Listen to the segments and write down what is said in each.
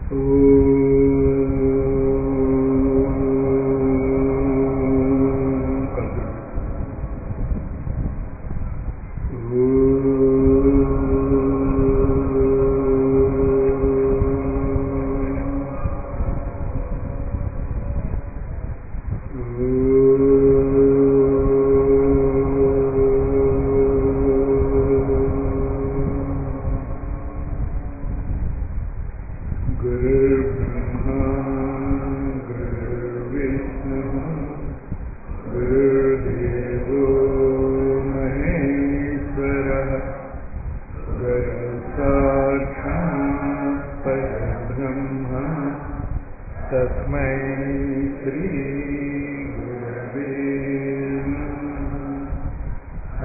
गुरुर्ब्रह्मा गुरुर्विष्णुः गुरुर्देवो महेश्वरः गुरुसाक्षात् परब्रह्म तस्मै श्रीगुरवे नमः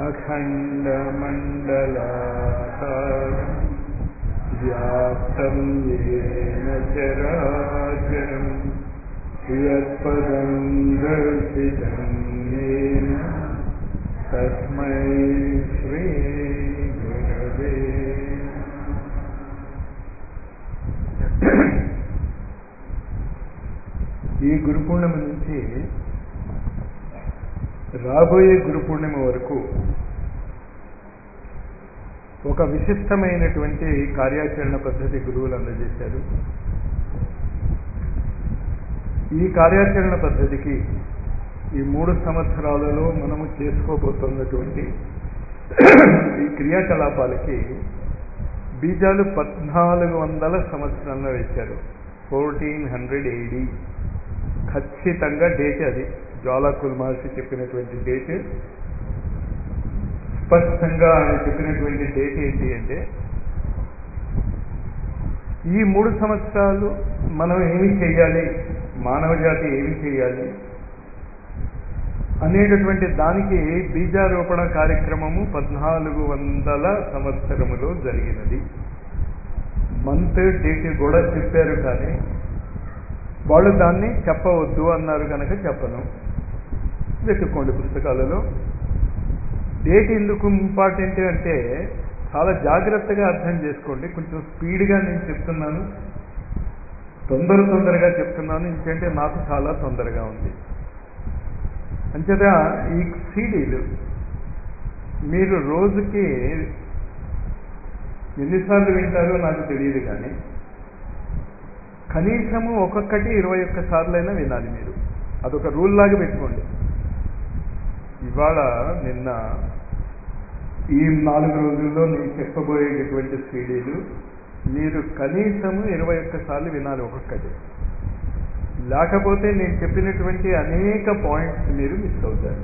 अखण्डमण्डलाकारम् व्याप्तं येन चराचरम् यत्पदं दर्शितं येन तस्मै श्रीगुरवे ఈ గురు పూర్ణిమ నుంచి రాబోయే గురు పూర్ణిమ వరకు ఒక విశిష్టమైనటువంటి కార్యాచరణ పద్ధతి గురువులు అందజేశారు ఈ కార్యాచరణ పద్ధతికి ఈ మూడు సంవత్సరాలలో మనము చేసుకోబోతున్నటువంటి ఈ క్రియాకలాపాలకి బీజాలు పద్నాలుగు వందల సంవత్సరంలో వేశారు ఫోర్టీన్ హండ్రెడ్ ఏడి ఖచ్చితంగా డేట్ అది జ్వాలాకుల్ మహర్షి చెప్పినటువంటి డేట్ స్పష్టంగా ఆయన చెప్పినటువంటి డేట్ ఏంటి అంటే ఈ మూడు సంవత్సరాలు మనం ఏమి చేయాలి మానవ జాతి ఏమి చేయాలి అనేటటువంటి దానికి బీజారోపణ కార్యక్రమము పద్నాలుగు వందల సంవత్సరములో జరిగినది మంత్ డేట్ కూడా చెప్పారు కానీ వాళ్ళు దాన్ని చెప్పవద్దు అన్నారు కనుక చెప్పను వెతుక్కోండి పుస్తకాలలో డేట్ ఎందుకు ఇంపార్టెంట్ అంటే చాలా జాగ్రత్తగా అర్థం చేసుకోండి కొంచెం స్పీడ్గా నేను చెప్తున్నాను తొందర తొందరగా చెప్తున్నాను ఎందుకంటే నాకు చాలా తొందరగా ఉంది అంచేత ఈ సీడీలు మీరు రోజుకి ఎన్నిసార్లు వింటారో నాకు తెలియదు కానీ కనీసము ఒక్కొక్కటి ఇరవై ఒక్క సార్లైనా వినాలి మీరు అదొక రూల్ లాగా పెట్టుకోండి ఇవాళ నిన్న ఈ నాలుగు రోజుల్లో నేను చెప్పబోయేటటువంటి సీడీలు మీరు కనీసము ఇరవై ఒక్కసార్లు వినాలి ఒక్కొక్కటి లేకపోతే నేను చెప్పినటువంటి అనేక పాయింట్స్ మీరు మిస్ అవుతారు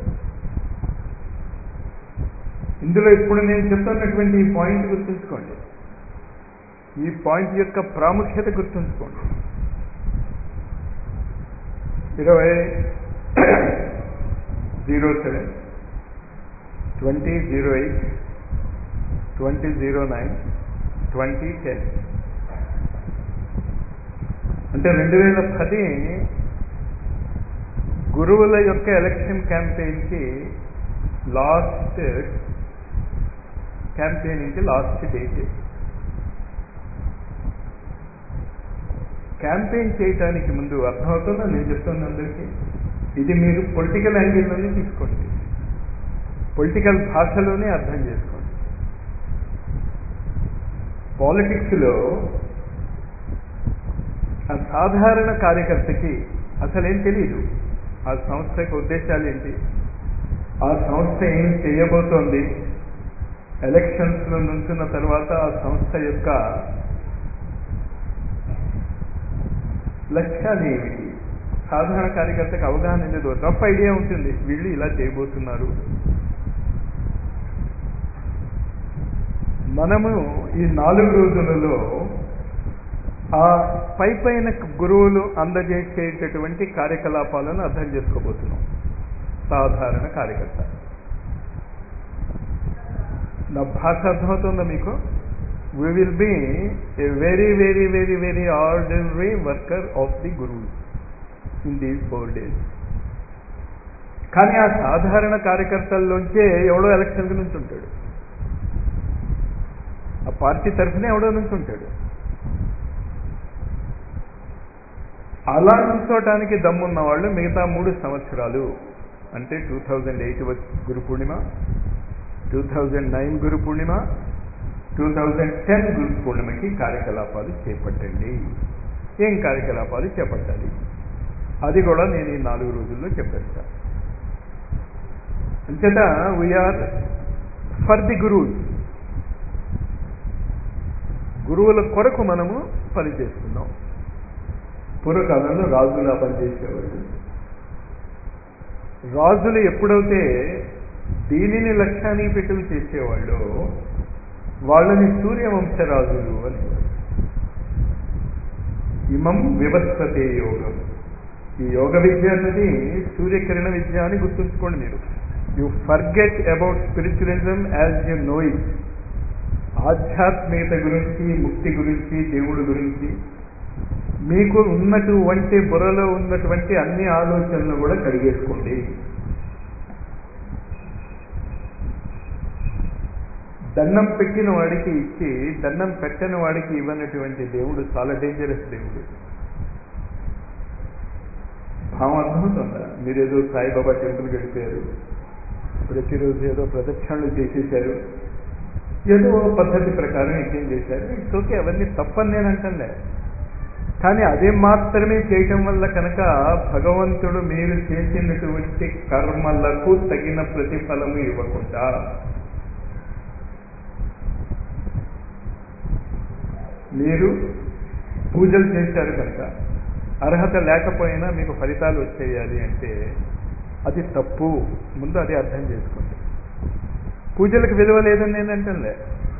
ఇందులో ఇప్పుడు నేను చెప్తున్నటువంటి ఈ పాయింట్ గుర్తుంచుకోండి ఈ పాయింట్ యొక్క ప్రాముఖ్యత గుర్తుంచుకోండి ఇరవై zero seven twenty zero eight twenty zero nine twenty ten అంటే రెండు వేల పది గురువుల యొక్క ఎలక్షన్ క్యాంపెయిన్కి లాస్ట్ క్యాంపెయినింగ్కి లాస్ట్ డేట్ క్యాంపెయిన్ చేయటానికి ముందు అర్థమవుతుందా నేను చెప్తున్నా అందరికీ ఇది మీరు పొలిటికల్ యాంగిల్లోనే తీసుకోండి పొలిటికల్ భాషలోనే అర్థం చేసుకోండి పాలిటిక్స్లో ఆ సాధారణ కార్యకర్తకి అసలేం తెలియదు ఆ సంస్థ యొక్క ఉద్దేశాలు ఏంటి ఆ సంస్థ ఏం చేయబోతోంది ఎలక్షన్స్లో నుంచున్న తర్వాత ఆ సంస్థ యొక్క లక్ష్యాలు ఏమిటి సాధారణ కార్యకర్తకు అవగాహన లేదు రఫ్ ఐడియా ఉంటుంది వీళ్ళు ఇలా చేయబోతున్నారు మనము ఈ నాలుగు రోజులలో ఆ పై పైన గురువులు అందజేసేటటువంటి కార్యకలాపాలను అర్థం చేసుకోబోతున్నాం సాధారణ కార్యకర్త నా భాష అర్థమవుతుందా మీకు we will be a very very very very ordinary worker of the గురువు ఇన్ దీస్ ఫోర్ డేస్ కానీ ఆ సాధారణ కార్యకర్తల్లోంచే ఎవడో ఎలక్షన్కి నుంచి ఉంటాడు ఆ పార్టీ తరఫున ఎవడో నుంచి ఉంటాడు అలా నుంచోటానికి దమ్మున్న వాళ్ళు మిగతా మూడు సంవత్సరాలు అంటే two thousand eight Guru Purnima two thousand nine Guru Purnima two thousand ten Guru పూర్ణిమకి కార్యకలాపాలు చేపట్టండి ఏం కార్యకలాపాలు చేపట్టాలి అది కూడా నేను ఈ నాలుగు రోజుల్లో చెప్పేస్తా అంచేత వీఆర్ ఫర్ ది గురువుస్ గురువుల కొరకు మనము పనిచేస్తున్నాం పూర్వకాలంలో రాజులా పనిచేసేవాళ్ళు రాజులు ఎప్పుడైతే దీనిని లక్ష్యానికి పెట్టుకు చేసేవాళ్ళు వాళ్ళని సూర్యవంశరాజులు అని ఇమం వివస్వతే యోగం ఈ యోగ విద్య అన్నది సూర్యకిరణ విద్య అని గుర్తుంచుకోండి మీరు you forget about spiritualism as you know it ఆధ్యాత్మికత గురించి ముక్తి గురించి దేవుడు గురించి మీకు ఉన్నటువంటి బుర్రలో ఉన్నటువంటి అన్ని ఆలోచనలు కూడా కడిగేసుకోండి దండం పెట్టిన వాడికి ఇచ్చి దండం పెట్టని వాడికి ఇవ్వనటువంటి దేవుడు చాలా డేంజరస్ దేవుడు భావం అర్థమవుతుందా మీరేదో సాయిబాబా టెంపుల్ గడిపారు ప్రతిరోజు ఏదో ప్రదక్షిణలు చేసేశారు ఏదో పద్ధతి ప్రకారం యజ్ఞం చేశారు ఇట్స్ ఓకే అవన్నీ తప్పని నేను అంటలే కానీ అదే మాత్రమే చేయటం వల్ల కనుక భగవంతుడు మీరు చేసినటువంటి కర్మలకు తగిన ప్రతిఫలము ఇవ్వకుండా మీరు పూజలు చేశారు కనుక అర్హత లేకపోయినా మీకు ఫలితాలు వచ్చేయాలి అంటే అది తప్పు ముందు అది అర్థం చేసుకోండి పూజలకు విలువ లేదని నేను అంటలే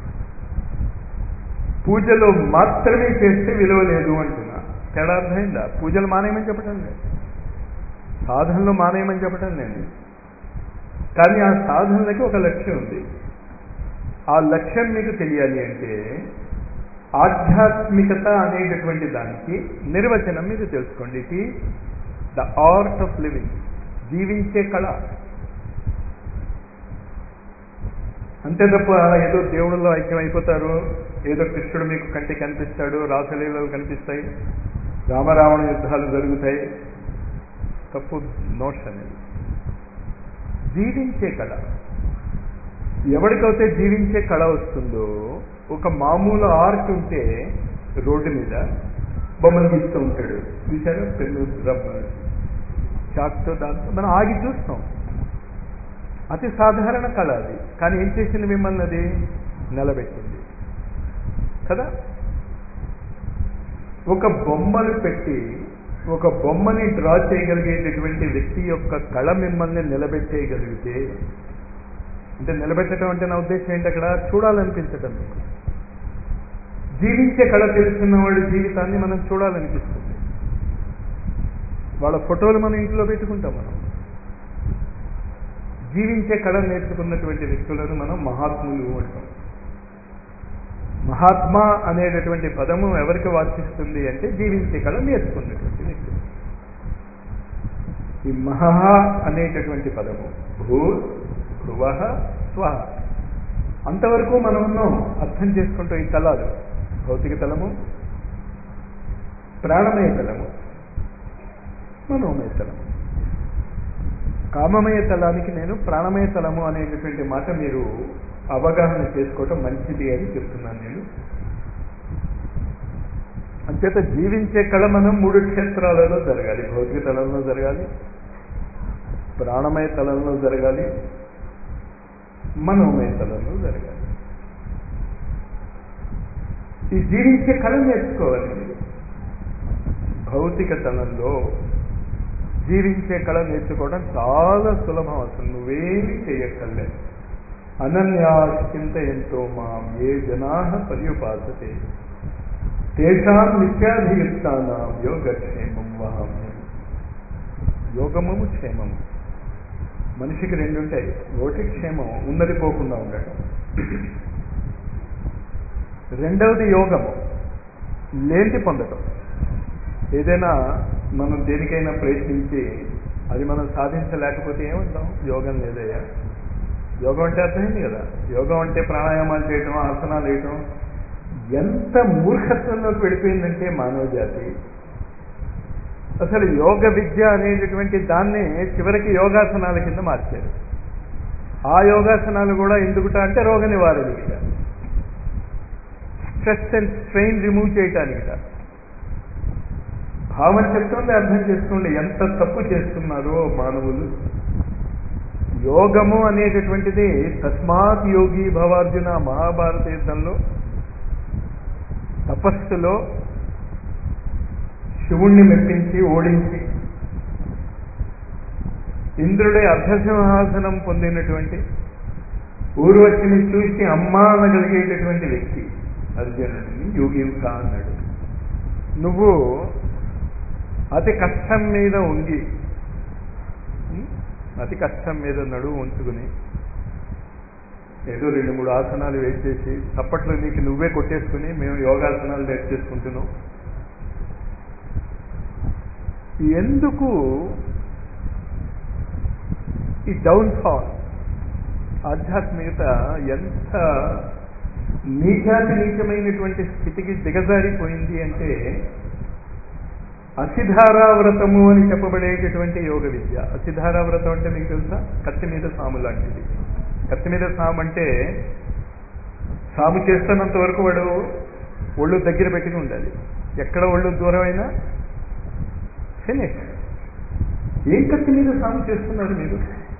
పూజలో మాత్రమే చేస్తే విలువ లేదు అంటున్నా తేడా అర్థమైందా పూజలు మానేయమని చెప్పటం లేదు సాధనలు మానేయమని చెప్పటం లేదు కానీ ఆ సాధనలకి ఒక లక్ష్యం ఉంది ఆ లక్ష్యం మీకు తెలియాలి అంటే ఆధ్యాత్మికత అనేటటువంటి దానికి నిర్వచనం మీరు తెలుసుకోండి ఇట్ ఈ ద ఆర్ట్ ఆఫ్ లివింగ్ జీవించే కళ అంతే తప్ప ఏదో దేవుళ్ళలో ఐక్యం అయిపోతారు ఏదో కృష్ణుడు మీకు కంటికి కనిపిస్తాడు రాసలీలలు కనిపిస్తాయి రామరావణ యుద్ధాలు జరుగుతాయి తప్పు నోట్స్ అనేది జీవించే కళ ఎవరికైతే జీవించే కళ వస్తుందో ఒక మామూలు ఆర్ట్ ఉంటే రోడ్డు మీద బొమ్మలు గీస్తూ ఉంటాడు చూసారా పెన్ను రబ్బర్ చాక్తో దాంతో మనం ఆగి చూస్తాం అతి సాధారణ కళ అది కానీ ఏం చేసింది మిమ్మల్ని అది నిలబెట్టింది కదా ఒక బొమ్మలు పెట్టి ఒక బొమ్మని డ్రా చేయగలిగేటటువంటి వ్యక్తి యొక్క కళ మిమ్మల్ని నిలబెట్టేయగలిగితే అంటే నిలబెట్టడం అంటే నా ఉద్దేశం ఏంటి అక్కడ చూడాలనిపించటం మీకు జీవించే కళ తెలుసుకున్న వాడి జీవితాన్ని మనం చూడాలనిపిస్తుంది వాళ్ళ ఫోటోలు మన ఇంట్లో పెట్టుకుంటాం మనం జీవించే కళ నేర్చుకున్నటువంటి వ్యక్తులను మనం మహాత్ములు అంటాం మహాత్మా అనేటటువంటి పదము ఎవరికి వాచిస్తుంది అంటే జీవించే కళ నేర్చుకున్నటువంటి వ్యక్తి ఈ మహా అనేటటువంటి పదము భూ భువ స్వ అంతవరకు మనం ఉన్నాం అర్థం చేసుకుంటూ ఈ తలాలు భౌతిక తలము ప్రాణమయ తలము మనోమయ తలము కామమయ తలానికి నేను ప్రాణమయ తలము అనేటటువంటి మాట మీరు అవగాహన చేసుకోవటం మంచిది అని చెప్తున్నాను నేను అంచేత జీవించే కళ మనం మూడు క్షేత్రాలలో జరగాలి భౌతిక తలంలో జరగాలి ప్రాణమయ తలంలో జరగాలి మనోమయ తలంలో జరగాలి ఈ జీవించే కళ నేర్చుకోవాలి మీరు భౌతిక తలంలో జీవించే కళ నేర్చుకోవడం చాలా సులభం అసలు నువ్వేమీ చేయక్కర్లే అనన్యాశ్చింతయంతో మాం ఏ జనా పర్యుపాసతే తేషాం నిత్యాధియుక్తానాం యోగక్షేమం వహామ్యం యోగము క్షేమము మనిషికి రెండు ఉంటాయి ఒకటి క్షేమం ఉన్నది పోకుండా ఉండటం రెండవది యోగము లేంటి పొందటం ఏదైనా మనం దేనికైనా ప్రయత్నించి అది మనం సాధించలేకపోతే ఏమంటాం యోగం లేదయ్యా యోగం అంటే అర్థమైంది కదా యోగం అంటే ప్రాణాయామాలు చేయటం ఆసనాలు వేయటం ఎంత మూర్ఖత్వంలోకి వెళ్ళిపోయిందంటే మానవ జాతి అసలు యోగ విద్య అనేటటువంటి దాన్ని చివరికి యోగాసనాల కింద మార్చారు ఆ యోగాసనాలు కూడా ఎందుకుట అంటే రోగ నివారణకిట స్ట్రెస్ అండ్ స్ట్రెయిన్ రిమూవ్ చేయటానికిట భావం చెప్తుంది అర్థం చేసుకోండి ఎంత తప్పు చేస్తున్నారో మానవులు యోగము అనేటటువంటిది తస్మాత్ యోగి భవార్జున మహాభారత యుద్ధంలో తపస్సులో శివుణ్ణి మెప్పించి ఓడించి ఇంద్రుడి అర్ధసింహాసనం పొందినటువంటి ఊర్వశిని చూసి అమ్మా అనగలిగేటటువంటి వ్యక్తి అర్జునుడిని యోగిక అన్నాడు నువ్వు అతి కష్టం మీద ఉంగి అతి కష్టం మీద నడువు ఉంచుకుని ఏదో రెండు మూడు ఆసనాలు వేసేసి చప్పట్లు నీకు నువ్వే కొట్టేసుకుని మేము యోగాసనాలు నేర్చేసుకుంటున్నాం ఎందుకు ఈ డౌన్ఫాల్ ఆధ్యాత్మికత ఎంత నీచాతి నీచమైనటువంటి స్థితికి దిగజారిపోయింది అంటే అసిధారావ్రతము అని చెప్పబడేటటువంటి యోగ విద్య అసిధారావ్రతం అంటే మీకు తెలుసా కత్తి మీద సాము లాంటిది కత్తి మీద సాము అంటే సాము చేస్తున్నంత వరకు వాడు ఒళ్ళు దగ్గర పెట్టుకుని ఉండాలి ఎక్కడ ఒళ్ళు దూరమైనా ఫినిష్ ఏం కత్తి మీద సాము చేస్తున్నారు మీరు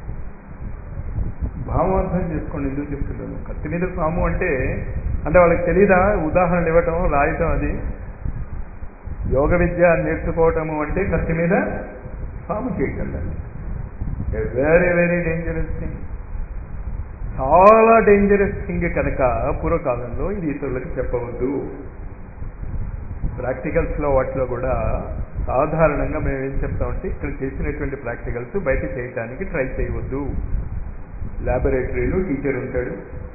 భావార్థం చేసుకోండి ఎందుకు చెప్తున్నాను కత్తి మీద సాము అంటే అంటే వాళ్ళకి తెలీదా ఉదాహరణలు ఇవ్వటం రాయటం అది యోగ విద్య నేర్చుకోవటము అంటే కత్తి మీద సాము చేయటం వెరీ వెరీ డేంజరస్ థింగ్ చాలా డేంజరస్ థింగ్ కనుక పూర్వకాలంలో ఇది ఇతరులకు చెప్పవద్దు ప్రాక్టికల్స్లో వాటిలో కూడా సాధారణంగా మేము ఏం చెప్తామంటే ఇక్కడ చేసినటువంటి ప్రాక్టికల్స్ బయట చేయడానికి ట్రై చేయవద్దు ల్యాబొరేటరీలో టీచర్ ఉంటాడు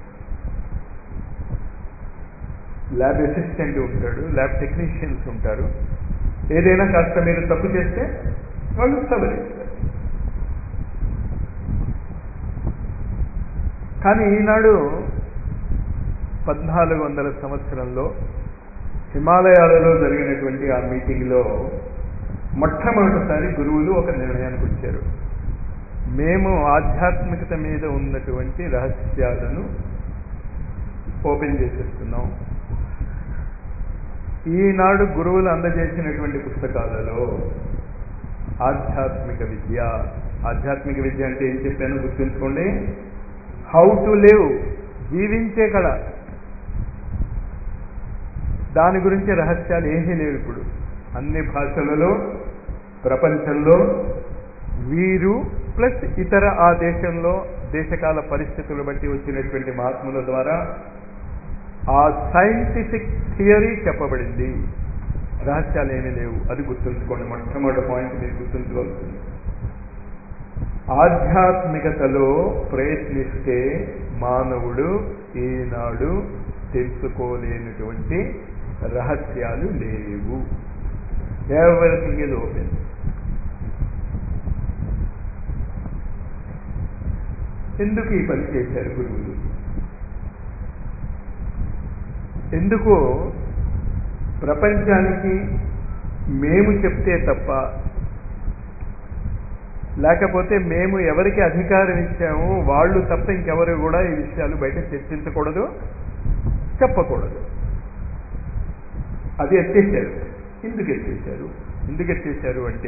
ల్యాబ్ అసిస్టెంట్ ఉంటాడు ల్యాబ్ టెక్నీషియన్స్ ఉంటారు ఏదైనా కాస్త మీరు తప్పు చేస్తే వాళ్ళు సవరిస్తారు కానీ ఈనాడు పద్నాలుగు వందల సంవత్సరంలో హిమాలయాలలో జరిగినటువంటి ఆ మీటింగ్లో మొట్టమొదటిసారి గురువులు ఒక నిర్ణయానికి వచ్చారు మేము ఆధ్యాత్మికత మీద ఉన్నటువంటి రహస్యాలను ఓపెన్ చేసేస్తున్నాం ఈనాడు గురువులు అందజేసినటువంటి పుస్తకాలలో ఆధ్యాత్మిక విద్య ఆధ్యాత్మిక విద్య అంటే ఏం చెప్పానో గుర్తుంచుకోండి హౌ టు లివ్ జీవించే కళ దాని గురించి రహస్యాలు ఏమీ లేవు ఇప్పుడు అన్ని భాషలలో ప్రపంచంలో వీరు ప్లస్ ఇతర ఆ దేశంలో దేశకాల పరిస్థితులు బట్టి వచ్చినటువంటి మహాత్ముల ద్వారా ఆ సైంటిఫిక్ థియరీ చెప్పబడింది రహస్యాలు ఏమీ లేవు అది గుర్తుంచుకోండి మొట్టమొదటి పాయింట్ మీరు గుర్తుంచుకోవాల్సింది ఆధ్యాత్మికతలో ప్రయత్నిస్తే మానవుడు ఈనాడు తెలుసుకోలేనటువంటి రహస్యాలు లేవు ఎవరిథింగ్ ఇస్ ఓపెన్ ఎందుకు ఈ పని చేశారు గురువులు ఎందుకు ప్రపంచానికి మేము చెప్తే తప్ప లేకపోతే మేము ఎవరికి అధికారం ఇచ్చామో వాళ్ళు తప్ప ఇంకెవరు కూడా ఈ విషయాలు బయట చర్చించకూడదు చెప్పకూడదు అది ఎత్తేసారు ఎందుకు ఎత్తేసారు ఎందుకు ఎత్తేసారు అంటే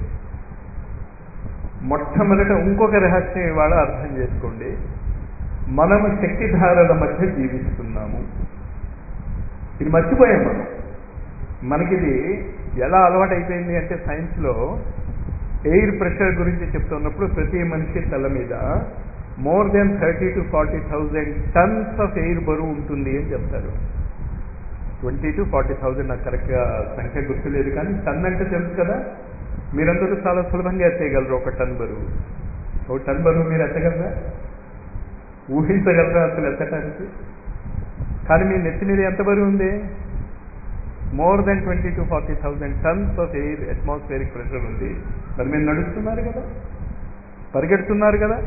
మొట్టమొదట ఇంకొక రహస్యం ఇవాళ అర్థం చేసుకోండి మనము శక్తిధారల మధ్య జీవిస్తున్నాము ఇది మర్చిపోయాం మనం మనకిది ఎలా అలవాటు అయిపోయింది అంటే సైన్స్లో ఎయిర్ ప్రెషర్ గురించి చెప్తున్నప్పుడు ప్రతి మనిషి తల మీద more than thirty to forty thousand tons of air బరువు ఉంటుంది అని చెప్తారు ట్వంటీ టు ఫార్టీ థౌజండ్ నాకు కరెక్ట్గా సంఖ్య గుర్తులేదు కానీ టన్ అంటే తెలుసు కదా మీరందరూ చాలా సులభంగా ఎత్తేయగలరు ఒక టన్ బరువు ఒక టన్ బరువు మీరు ఎత్తగలరా ఊహించగలరా అసలు ఎత్తటానికి కానీ మీ నెత్తి మీద ఎంత బరువు ఉంది more than twenty to forty thousand tons of air atmospheric pressure ఉంది మరి మీరు నడుస్తున్నారు కదా పరిగెడుతున్నారు కదా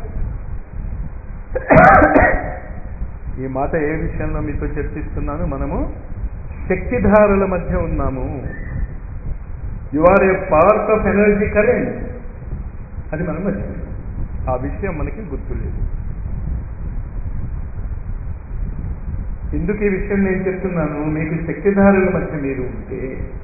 ఈ మాట ఏ విషయంలో మీతో చర్చిస్తున్నాను మనము శక్తిధారల మధ్య ఉన్నాము you are a part of energy current అది మనం మర్చిపోయాం ఆ విషయం మనకి గుర్తులేదు ఎందుకు ఈ విషయం నేను చెప్తున్నాను మీకు శక్తిధారుల మధ్య మీరు ఉంటే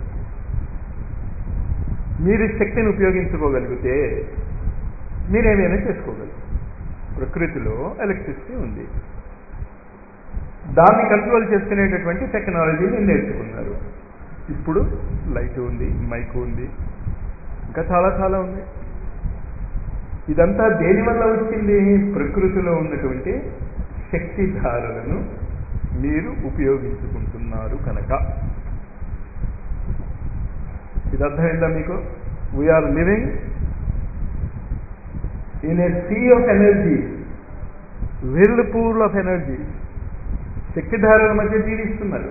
మీరు శక్తిని ఉపయోగించుకోగలిగితే మీరేమైనా చేసుకోగలరు ప్రకృతిలో ఎలక్ట్రిసిటీ ఉంది దాన్ని కంట్రోల్ చేసుకునేటటువంటి టెక్నాలజీని నేర్చుకున్నారు ఇప్పుడు లైట్ ఉంది మైక్ ఉంది ఇంకా చాలా చాలా ఉంది ఇదంతా దేని వల్ల వచ్చింది ప్రకృతిలో ఉన్నటువంటి శక్తిధారలను మీరు ఉపయోగించుకుంటున్నారు కనుక ఇది అర్థమైందా మీకు we are living in a sea of energy whirlpool of energy శక్తిధారల మధ్య జీవిస్తున్నారు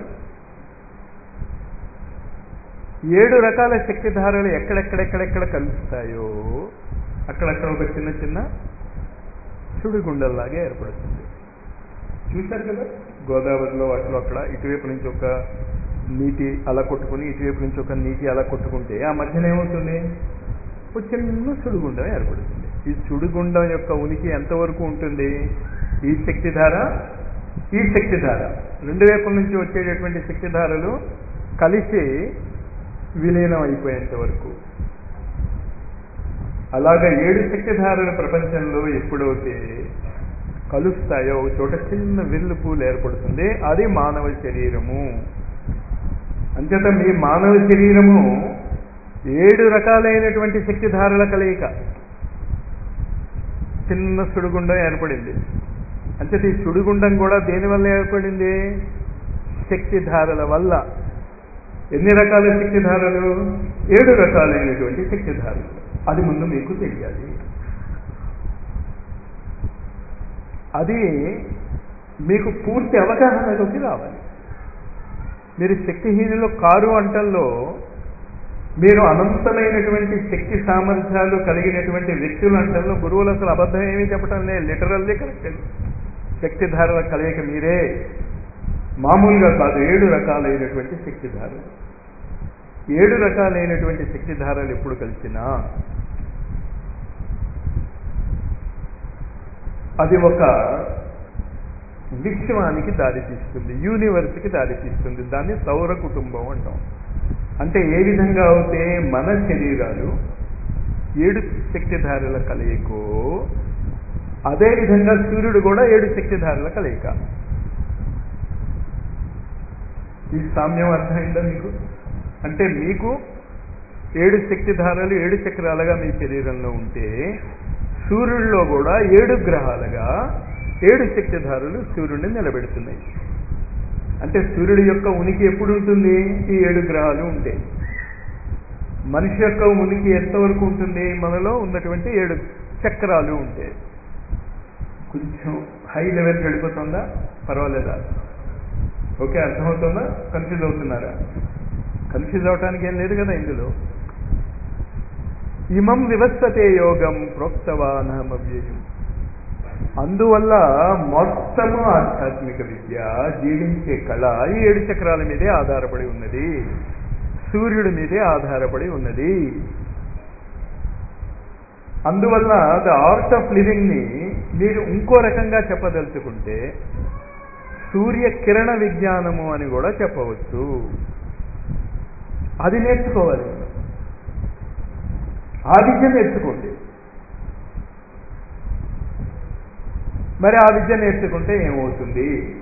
ఏడు రకాల శక్తిధారలు ఎక్కడెక్కడెక్కడెక్కడ కలుస్తాయో అక్కడక్కడ ఒక చిన్న చిన్న సుడిగుండల్లాగే ఏర్పడుతుంది చూశారు కదా గోదావరిలో వాటిలో అక్కడ ఇటువైపు నుంచి ఒక నీటి అలా కొట్టుకుని ఇటువైపు నుంచి ఒక నీటి అలా కొట్టుకుంటే ఆ మధ్యన ఏమవుతుంది ఒక చిన్న సుడిగుండం ఏర్పడుతుంది ఈ సుడిగుండం యొక్క ఉనికి ఎంతవరకు ఉంటుంది ఈ శక్తిధార ఈ శక్తిధార రెండు వైపుల నుంచి వచ్చేటటువంటి శక్తిధారలు కలిసి విలీనం అయిపోయేంత వరకు అలాగా ఏడు శక్తిధారల ప్రపంచంలో ఎప్పుడైతే కలుస్తాయో ఒక చోట చిన్న విల్లు పూలు ఏర్పడుతుంది అది మానవ శరీరము అంచేత మీ మానవ శరీరము ఏడు రకాలైనటువంటి శక్తిధారల కలయిక చిన్న సుడిగుండం ఏర్పడింది అంచేత ఈ సుడిగుండం కూడా దేని వల్ల ఏర్పడింది శక్తిధారల వల్ల ఎన్ని రకాల శక్తిధారలు ఏడు రకాలైనటువంటి శక్తిధారలు అది ముందు మీకు తెలియాలి అది మీకు పూర్తి అవగాహనలోకి రావాలి మీరు శక్తిహీనులు కారు అంటల్లో మీరు అనంతమైనటువంటి శక్తి సామర్థ్యాలు కలిగినటువంటి వ్యక్తులు అంటల్లో గురువులు అసలు అబద్ధం ఏమీ చెప్పటం లేదు లిటరల్లీ కరెక్ట్ శక్తిధారల కలయిక మీరే మామూలుగా కాదు ఏడు రకాలైనటువంటి శక్తిధారలు ఏడు రకాలైనటువంటి శక్తిధారలు ఎప్పుడు కలిసినా అది ఒక విశ్వానికి దారితీస్తుంది యూనివర్స్కి దారితీస్తుంది దాన్ని సౌర కుటుంబం అంటాం అంటే ఏ విధంగా అయితే మన శరీరాలు ఏడు శక్తిధారల కలయికో అదేవిధంగా సూర్యుడు కూడా ఏడు శక్తిధారల కలయిక ఈ సామ్యం అర్థమైందా మీకు అంటే మీకు ఏడు శక్తిధారలు ఏడు చక్రాలుగా మీ శరీరంలో ఉంటే సూర్యుడిలో కూడా ఏడు గ్రహాలుగా ఏడు శక్తిధారులు సూర్యుడిని నిలబెడుతున్నాయి అంటే సూర్యుడి యొక్క ఉనికి ఎప్పుడు ఉంటుంది ఈ ఏడు గ్రహాలు ఉంటాయి మనిషి యొక్క ఉనికి ఎంతవరకు ఉంటుంది మనలో ఉన్నటువంటి ఏడు చక్రాలు ఉంటాయి కొంచెం హై లెవెల్కి వెళ్ళిపోతుందా పర్వాలేదా ఓకే అర్థమవుతుందా కన్ఫ్యూజ్ అవుతున్నారా కన్ఫ్యూజ్ అవటానికి ఏం లేదు కదా ఇందులో ఇమం వివస్వతే యోగం ప్రోక్తవానమవ్యయం అందువల్ల మొత్తము ఆధ్యాత్మిక విద్య జీవించే కళ ఈ ఏడు చక్రాల మీదే ఆధారపడి ఉన్నది సూర్యుడి మీదే ఆధారపడి ఉన్నది అందువల్ల ద ఆర్ట్ ఆఫ్ లివింగ్ ని మీరు ఇంకో రకంగా చెప్పదలుచుకుంటే సూర్య కిరణ విజ్ఞానము అని కూడా చెప్పవచ్చు అది నేర్చుకోవాలి మనం ఆ విద్య నేర్చుకోండి మరి ఆ విద్య నేర్చుకుంటే ఏమవుతుంది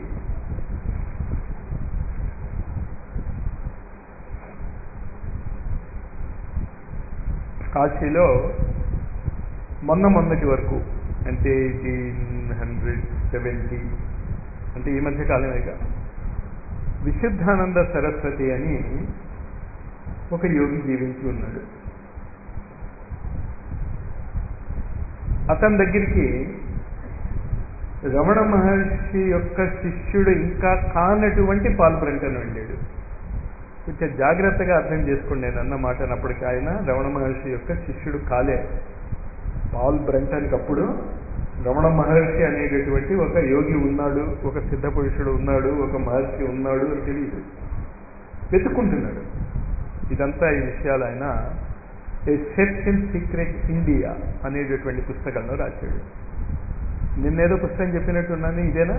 కాశీలో మొన్న మొన్నటి వరకు అంటే ఎయిటీన్ హండ్రెడ్ సెవెంటీ అంటే ఈ మధ్య కాలమేగా విశుద్ధానంద సరస్వతి అని ఒక యోగి జీవించి ఉన్నాడు అతని దగ్గరికి రమణ మహర్షి యొక్క శిష్యుడు ఇంకా కానటువంటి పాల్బ్రంటన్ వెళ్ళాడు కొంచెం జాగ్రత్తగా అర్థం చేసుకోండి నేను అన్న మాట అన్నప్పటికీ ఆయన రమణ మహర్షి యొక్క శిష్యుడు కాలే పాల్ బ్రంటన్కి అప్పుడు రమణ మహర్షి అనేటటువంటి ఒక యోగి ఉన్నాడు ఒక సిద్ధ పురుషుడు ఉన్నాడు ఒక మహర్షి ఉన్నాడు అని తెలియదు వెతుక్కుంటున్నాడు ఇదంతా ఈ విషయాలు ఆయన a search in secret India అనేటటువంటి పుస్తకంలో రాశాడు నిన్నేదో పుస్తకం చెప్పినట్టున్నాను ఇదేనా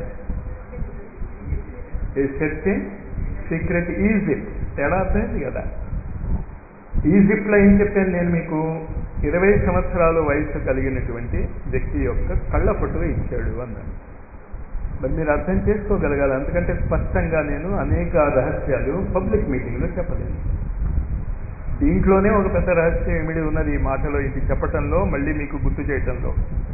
a search in secret Egypt తేడా అర్థమైంది కదా ఈజిప్ట్లో ఏం చెప్పాను నేను మీకు ఇరవై సంవత్సరాల వయసు కలిగినటువంటి వ్యక్తి యొక్క కళ్ళ ఫోటో ఇచ్చాడు అన్నాను మరి మీరు అర్థం చేసుకోగలగాలి అందుకంటే స్పష్టంగా నేను అనేక రహస్యాలు పబ్లిక్ మీటింగ్లో చెప్పలేను దీంట్లోనే ఒక పెద్ద రహస్యం ఏమిడి ఉన్నది ఈ మాటలో ఇది చెప్పటంలో మళ్ళీ మీకు గుర్తు చేయటంలో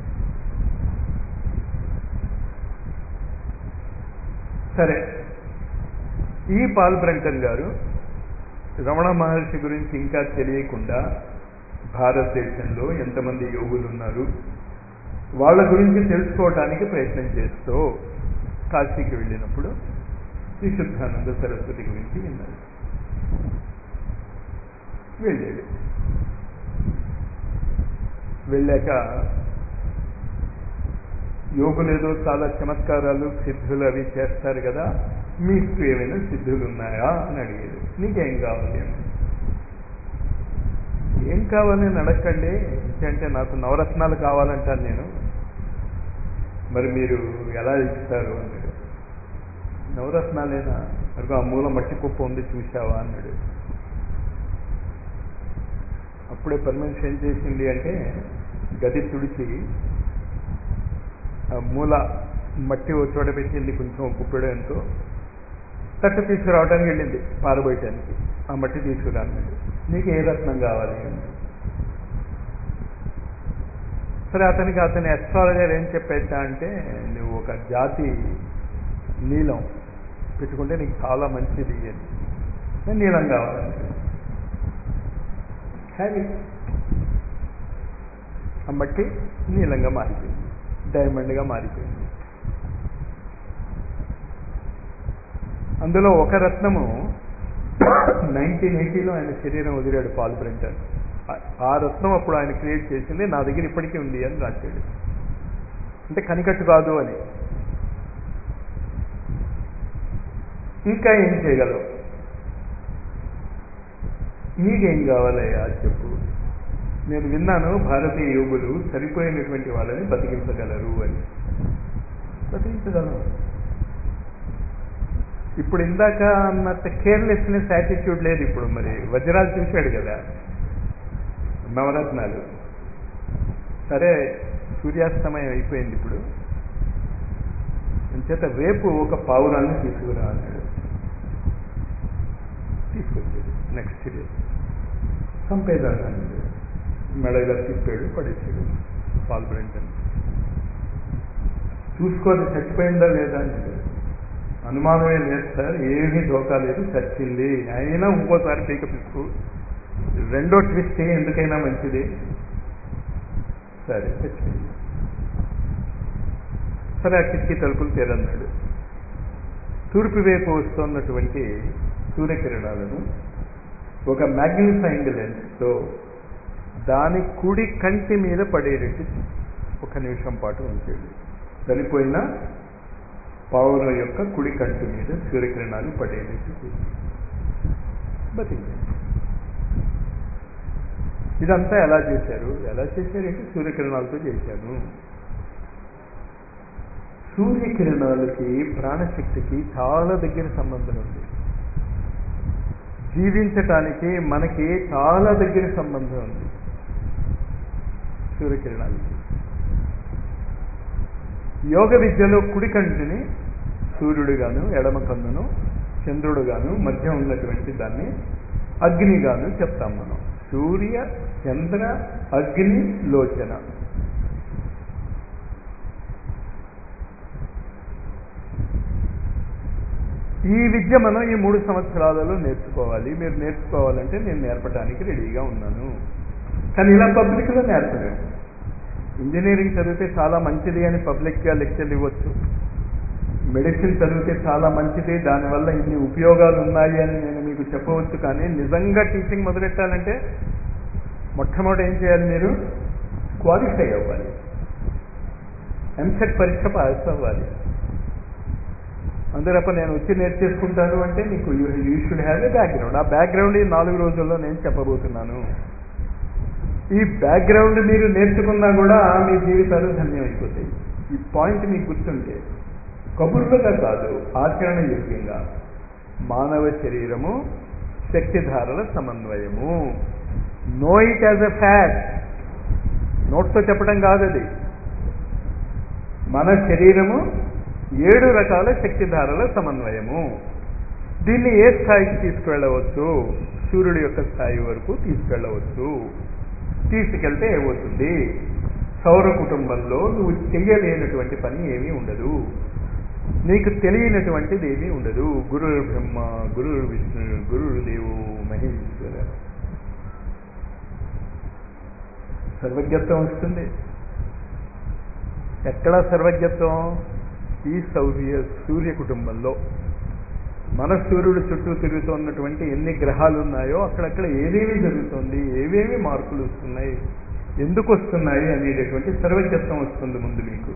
సరే ఈ పాల్ బ్రంటన్ గారు రమణ మహర్షి గురించి ఇంకా తెలియకుండా భారతదేశంలో ఎంతమంది యోగులు ఉన్నారు వాళ్ళ గురించి తెలుసుకోవటానికి ప్రయత్నం చేస్తూ కాశీకి వెళ్ళినప్పుడు విశుద్ధానంద సరస్వతి గురించి విన్నారు వెళ్ళాడు వెళ్ళాక యోగులు ఏదో చాలా చమత్కారాలు సిద్ధులు అవి చేస్తారు కదా మీకు ఏమైనా సిద్ధులు ఉన్నాయా అని అడిగేది నీకేం కావాలి అని ఏం కావాలి అని అడగండి అంటే నాకు నవరత్నాలు కావాలంటాను నేను మరి మీరు ఎలా ఇస్తారు అన్నాడు నవరత్నాలేనా అడుగు ఆ మూల మట్టి కుప్ప ఉంది చూసావా అన్నాడు అప్పుడే పర్మనెన్స్ ఏం చేసింది అంటే గది తుడిచి ఆ మూల మట్టి ఓ చోట పెట్టింది కొంచెం కుప్పెడు ఎంతో తట్ట తీసుకురావడానికి వెళ్ళింది పారబోయటానికి ఆ మట్టి తీసుకురాను నీకు ఏ రత్నం కావాలి సరే అతనికి అతని అస్ట్రాలజర్ ఏం చెప్పేట అంటే నువ్వు ఒక జాతి నీలం పెట్టుకుంటే నీకు చాలా మంచిది అని నేను నీలం కావాలంటే హ్యావీ ఆ మట్టి నీలంగా మారిపోయింది డైమండ్గా మారిపోయింది అందులో ఒక రత్నము నైన్టీన్ ఎయిటీలో ఆయన శరీరం వదిలాడు పాల్ బ్రెంటన్ ఆ రత్నం అప్పుడు ఆయన క్రియేట్ చేసింది నా దగ్గర ఇప్పటికీ ఉంది అని రాశాడు అంటే కనికట్టు కాదు అని ఇంకా ఏం చేయగలవు నీకేం కావాలయ్యా చెప్పు నేను విన్నాను భారతీయ యోగులు సరిపోయినటువంటి వాళ్ళని బతికించగలరు అని బతికించగలరు ఇప్పుడు ఇందాక అన్నంత కేర్లెస్నెస్ యాటిట్యూడ్ లేదు ఇప్పుడు మరి వజ్రాలు చూశాడు కదా నవరత్నాలు సరే సూర్యాస్తమయం అయిపోయింది ఇప్పుడు అంచేత రేపు ఒక పావురాన్ని తీసుకురా అన్నాడు తీసుకొచ్చాడు నెక్స్ట్ డే చంపేదాన్ని అన్నాడు మెడగా తిప్పాడు పడేసాడు పాల్ బ్రెంటన్ చూసుకోని చచ్చిపోయిందా లేదా అన్నాడు అనుమానమే లేదు సార్ ఏమీ దోకా లేదు చచ్చింది అయినా ఇంకోసారి పీక పిసుకు రెండో ట్విస్ట్ ఎందుకైనా మంచిది సరే చచ్చిపోయింది సరే ఆ కిటికీ తలుపులు తెరన్నాడు తూర్పు వైపు వస్తున్నటువంటి సూర్యకిరణాలను ఒక మ్యాగ్నిఫైయింగ్ లెన్స్తో దాని కుడి కంటి మీద పడేటట్టు ఒక నిమిషం పాటు ఉంచాడు చనిపోయిన పావుల యొక్క కుడి కంటి మీద సూర్యకిరణాలు పడేటట్టు చేసి బతికింది ఇదంతా ఎలా చేశారు ఎలా చేశారంటే సూర్యకిరణాలతో చేశాను సూర్యకిరణాలకి ప్రాణశక్తికి చాలా దగ్గర సంబంధం ఉంది జీవించటానికి మనకి చాలా దగ్గర సంబంధం ఉంది సూర్యకిరణాలకి యోగ విద్యలో కుడి కంటిని సూర్యుడుగాను ఎడమ కన్నును చంద్రుడుగాను మధ్య ఉన్నటువంటి దాన్ని అగ్నిగాను చెప్తాం మనం సూర్య చంద్ర అగ్ని లోచన ఈ విద్య మనం ఈ మూడు సంవత్సరాలలో నేర్చుకోవాలి మీరు నేర్చుకోవాలంటే నేను నేర్పడానికి రెడీగా ఉన్నాను కానీ ఇలా పబ్లిక్లో నేర్పలేము ఇంజనీరింగ్ చదివితే చాలా మంచిది అని పబ్లిక్గా లెక్చర్లు ఇవ్వచ్చు మెడిసిన్ చదివితే చాలా మంచిది దానివల్ల ఇన్ని ఉపయోగాలు ఉన్నాయి అని నేను మీకు చెప్పవచ్చు కానీ నిజంగా టీచింగ్ మొదలెట్టాలంటే మొట్టమొదటి ఏం చేయాలి మీరు క్వాలిఫై అవ్వాలి ఎంసెట్ పరీక్ష పాస్ అవ్వాలి అందరప్ప నేను వచ్చి నేర్చేసుకుంటాను అంటే నీకు you should have a background ఆ బ్యాక్గ్రౌండ్ ఈ నాలుగు రోజుల్లో నేను చెప్పబోతున్నాను ఈ బ్యాక్గ్రౌండ్ మీరు నేర్చుకున్నా కూడా మీ జీవితాలు ధన్యమైపోతాయి ఈ పాయింట్ మీకు గుర్తుంటే కబుర్లుగా కాదు ఆచరణ యోగ్యంగా మానవ శరీరము శక్తిధారల సమన్వయము know it as a fact నోట్తో చెప్పడం కాదు అది మన శరీరము ఏడు రకాల శక్తిధారల సమన్వయము దీన్ని ఏ స్థాయికి తీసుకెళ్ళవచ్చు సూర్యుడి యొక్క స్థాయి వరకు తీసుకెళ్ళవచ్చు తీసుకెళ్తే ఏమవుతుంది సౌర కుటుంబంలో నువ్వు చెయ్యలేనటువంటి పని ఏమీ ఉండదు నీకు తెలియనటువంటిది ఏమీ ఉండదు గురు బ్రహ్మ గురు విష్ణు గురు దేవు మహేశ్వర సర్వజ్ఞత్వం వస్తుంది ఎక్కడ సర్వజ్ఞత్వం ఈ సౌర్య సూర్య కుటుంబంలో మన సూర్యుడు చుట్టూ తిరుగుతున్నటువంటి ఎన్ని గ్రహాలు ఉన్నాయో అక్కడక్కడ ఏదేమి జరుగుతుంది ఏవేమి మార్పులు వస్తున్నాయి ఎందుకు వస్తున్నాయి అనేటటువంటి సర్వజ్ఞత్వం వస్తుంది ముందు మీకు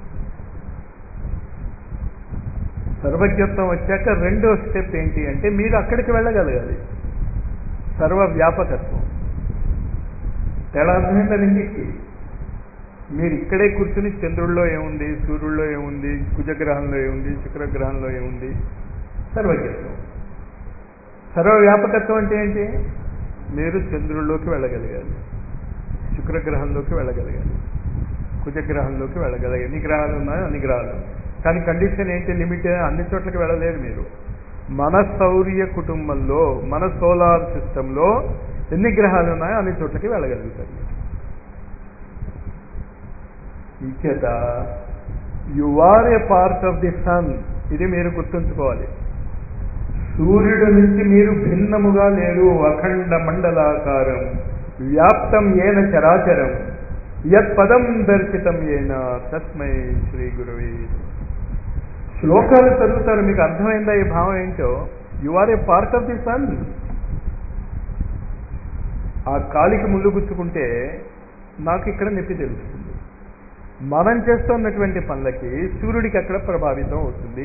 సర్వజ్ఞత్వం వచ్చాక రెండో స్టెప్ ఏంటి అంటే మీరు అక్కడికి వెళ్ళగలగాలి సర్వ వ్యాపకత్వం తేడా అర్థమైందా రెండింటికి మీరు ఇక్కడే కూర్చుని చంద్రుల్లో ఏముంది సూర్యుల్లో ఏముంది కుజగ్రహంలో ఏముంది శుక్రగ్రహంలో ఏముంది సర్వజ్ఞత్వం సర్వవ్యాపకత్వం అంటే ఏంటి మీరు చంద్రుల్లోకి వెళ్ళగలగాలి శుక్రగ్రహంలోకి వెళ్ళగలగాలి కుజగ్రహంలోకి వెళ్ళగలగాలి ఎన్ని గ్రహాలు ఉన్నాయో అన్ని గ్రహాలు కానీ కండిషన్ ఏంటి లిమిట్ అన్ని చోట్లకి వెళ్ళలేరు మీరు మన సౌర్య కుటుంబంలో మన సోలార్ సిస్టంలో ఎన్ని గ్రహాలు ఉన్నాయో అన్ని చోట్లకి వెళ్ళగలుగుతారు ఇచ్చేత you are a part of the sun ఇది మీరు గుర్తుంచుకోవాలి సూర్యుడు నుంచి మీరు భిన్నముగా లేరు అఖండ మండలాకారం వ్యాప్తం ఏన చరాచరం యత్ పదం దర్శితం ఏన తస్మై శ్రీ గురువే శ్లోకాలు చదువుతారు మీకు అర్థమైందా ఈ భావం ఏంటో you are a part of the sun ఆ కాలికి ముళ్ళు గుచ్చుకుంటే నాకు ఇక్కడ నొప్పి తెలుస్తుంది మనం చేస్తున్నటువంటి పనులకి సూర్యుడికి అక్కడ ప్రభావితం అవుతుంది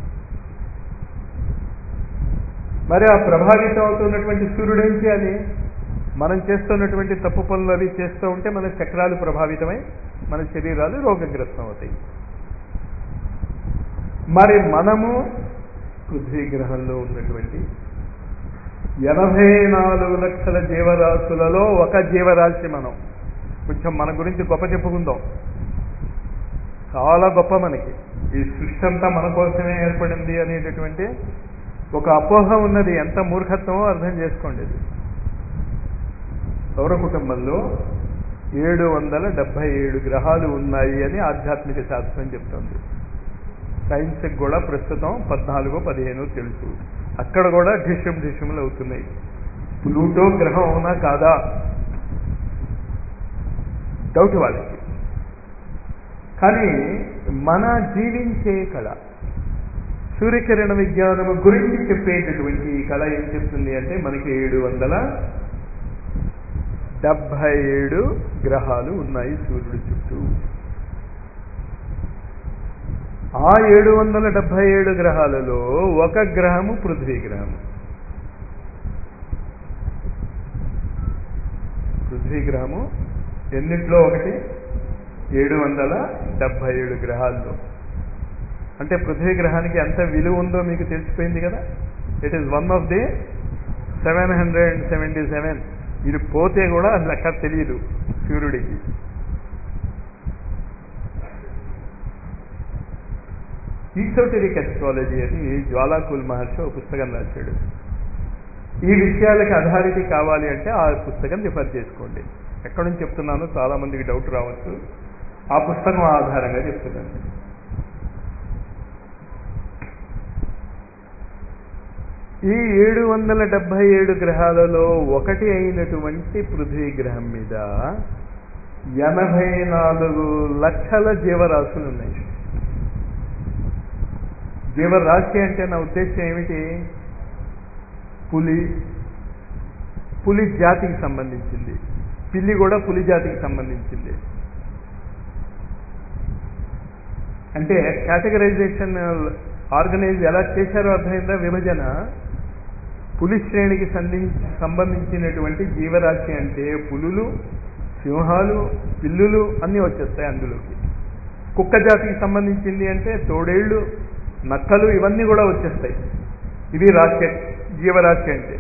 మరి ఆ ప్రభావితం అవుతున్నటువంటి సూర్యుడు ఏం చేయాలి మనం చేస్తున్నటువంటి తప్పు పనులు అవి చేస్తూ ఉంటే మన చక్రాలు ప్రభావితమై మన శరీరాలు రోగగ్రస్తం అవుతాయి మరి మనము పృథ్వీ గ్రహంలో ఉన్నటువంటి ఎనభై నాలుగు లక్షల జీవరాశులలో ఒక జీవరాశి మనం కొంచెం మన గురించి గొప్ప చెప్పుకుందాం చాలా గొప్ప మనకి ఈ సృష్టి అంతా మన కోసమే ఏర్పడింది అనేటటువంటి ఒక అపోహ ఉన్నది ఎంత మూర్ఖత్వమో అర్థం చేసుకోండి ఇది సౌర కుటుంబంలో ఏడు వందల డెబ్బై ఏడు గ్రహాలు ఉన్నాయి అని ఆధ్యాత్మిక శాస్త్రం చెప్తుంది సైన్స్కి కూడా ప్రస్తుతం పద్నాలుగో పదిహేను తెలుసు అక్కడ కూడా ఢిష్యం ఢిష్యములు అవుతున్నాయి ప్లూటో గ్రహం అవునా కాదా డౌట్ వాళ్ళకి కానీ మన జీవించే కళ సూర్యకిరణ విజ్ఞానము గురించి చెప్పేటటువంటి ఈ కళ ఏం చెప్తుంది అంటే మనకి ఏడు వందల డెబ్భై ఏడు గ్రహాలు ఉన్నాయి సూర్యుడి చుట్టూ ఆ ఏడు వందల డెబ్బై ఏడు గ్రహాలలో ఒక గ్రహము పృథ్వీ గ్రహము పృథ్వీ గ్రహము ఎన్నిట్లో ఒకటి ఏడు వందల డెబ్బై ఏడు గ్రహాల్లో అంటే పృథ్వీ గ్రహానికి ఎంత విలువ ఉందో మీకు తెలిసిపోయింది కదా it is one of the seven hundred seventy seven ఇది పోతే కూడా అది లెక్క తెలియదు సూర్యుడికి ఈసోటెరిక్ ఎస్ట్రాలజీ అని జ్వాలాకుల్ మహర్షి ఒక పుస్తకం రాశాడు ఈ విషయాలకి అథారిటీ కావాలి అంటే ఆ పుస్తకం రిఫర్ చేసుకోండి ఎక్కడి నుంచి చెప్తున్నానో చాలా మందికి డౌట్ రావచ్చు ఆ పుస్తకం ఆధారంగా చెప్తున్నాను ఈ ఏడు వందల డెబ్బై ఏడు గ్రహాలలో ఒకటి అయినటువంటి పృథ్వీ గ్రహం మీద ఎనభై నాలుగు లక్షల జీవరాశులు ఉన్నాయి జీవరాశి అంటే నా ఉద్దేశం ఏమిటి పులి పులి జాతికి సంబంధించింది పిల్లి కూడా పులి జాతికి సంబంధించింది అంటే కేటగరైజేషన్ ఆర్గనైజ్ ఎలా చేశారో అర్థమైందా విభజన పులి శ్రేణికి సంధించి సంబంధించినటువంటి జీవరాశి అంటే పులులు సింహాలు పిల్లులు అన్నీ వచ్చేస్తాయి అందులోకి కుక్క జాతికి సంబంధించింది అంటే తోడేళ్ళు నక్కలు ఇవన్నీ కూడా వచ్చేస్తాయి ఇది రాశి జీవరాశి అంటే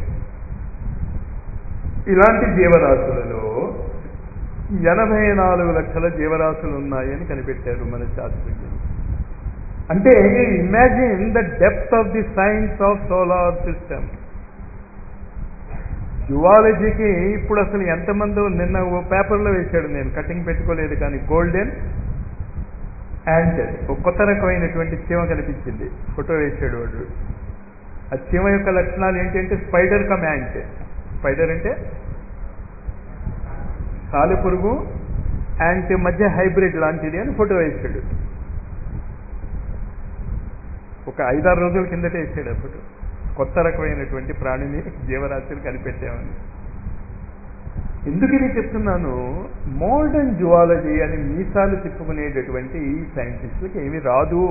ఇలాంటి జీవరాశులలో ఎనభై నాలుగు లక్షల జీవరాశులు ఉన్నాయని కనిపెట్టారు మన శాస్త్రజ్ఞులు అంటే imagine the depth of the science of solar system జువాలజీకి ఇప్పుడు అసలు ఎంతమంది నిన్న ఓ పేపర్లో వేశాడు నేను కటింగ్ పెట్టుకోలేదు కానీ గోల్డెన్ యాంజల్ ఒక కొత్త రకమైనటువంటి చీమ కనిపించింది ఫోటో వేసాడు వాడు ఆ చీమ యొక్క లక్షణాలు ఏంటంటే స్పైడర్ కమ్ యాంట్ స్పైడర్ అంటే సాలెపురుగు యాంట్ మధ్య హైబ్రిడ్ లాంటిది అని ఫోటో వేసాడు ఒక ఐదారు రోజుల కిందటే వేసాడు ఆ ఫోటో కొత్త రకమైనటువంటి ప్రాణిని జీవరాశిని కనిపెట్టామని ఎందుకు ఇది చెప్తున్నాను మోడర్న్ జువాలజీ అని మీసాలు తిప్పుకునేటటువంటి ఈ సైంటిస్టులకి ఏమి రాదు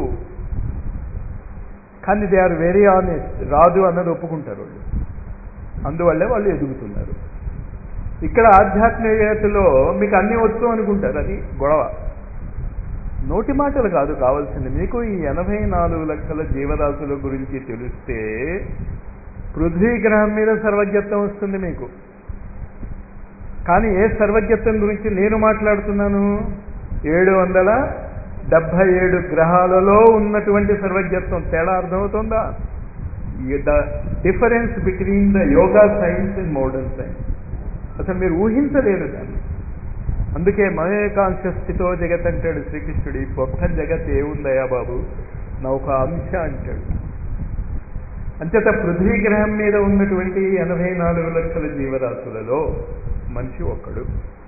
కానీ దే ఆర్ వెరీ ఆనెస్ట్ రాదు అన్నది ఒప్పుకుంటారు వాళ్ళు అందువల్లే వాళ్ళు ఎదుగుతున్నారు ఇక్కడ ఆధ్యాత్మికతలో మీకు అన్నీ వచ్చు అనుకుంటారు అది గొడవ నోటి మాటలు కాదు కావాల్సింది మీకు ఈ ఎనభై నాలుగు లక్షల జీవరాశుల గురించి తెలిస్తే పృథ్వీ గ్రహం మీద సర్వజ్ఞత్వం వస్తుంది మీకు కానీ ఏ సర్వజ్ఞత్వం గురించి నేను మాట్లాడుతున్నాను ఏడు వందల డెబ్బై ఏడు గ్రహాలలో ఉన్నటువంటి సర్వజ్ఞత్వం తేడా అర్థమవుతుందా the difference between the yoga science and modern science అసలు మీరు ఊహించలేరు దాన్ని అందుకే మమేకాంశ స్థితో జగత్ అంటాడు శ్రీకృష్ణుడు ఈ మొత్తం జగత్ ఏముందయా బాబు నా ఒక అంశ అంటాడు అంచేత పృథ్వీ గ్రహం మీద ఉన్నటువంటి ఎనభై నాలుగు లక్షల జీవరాశులలో మనిషి ఒక్కడు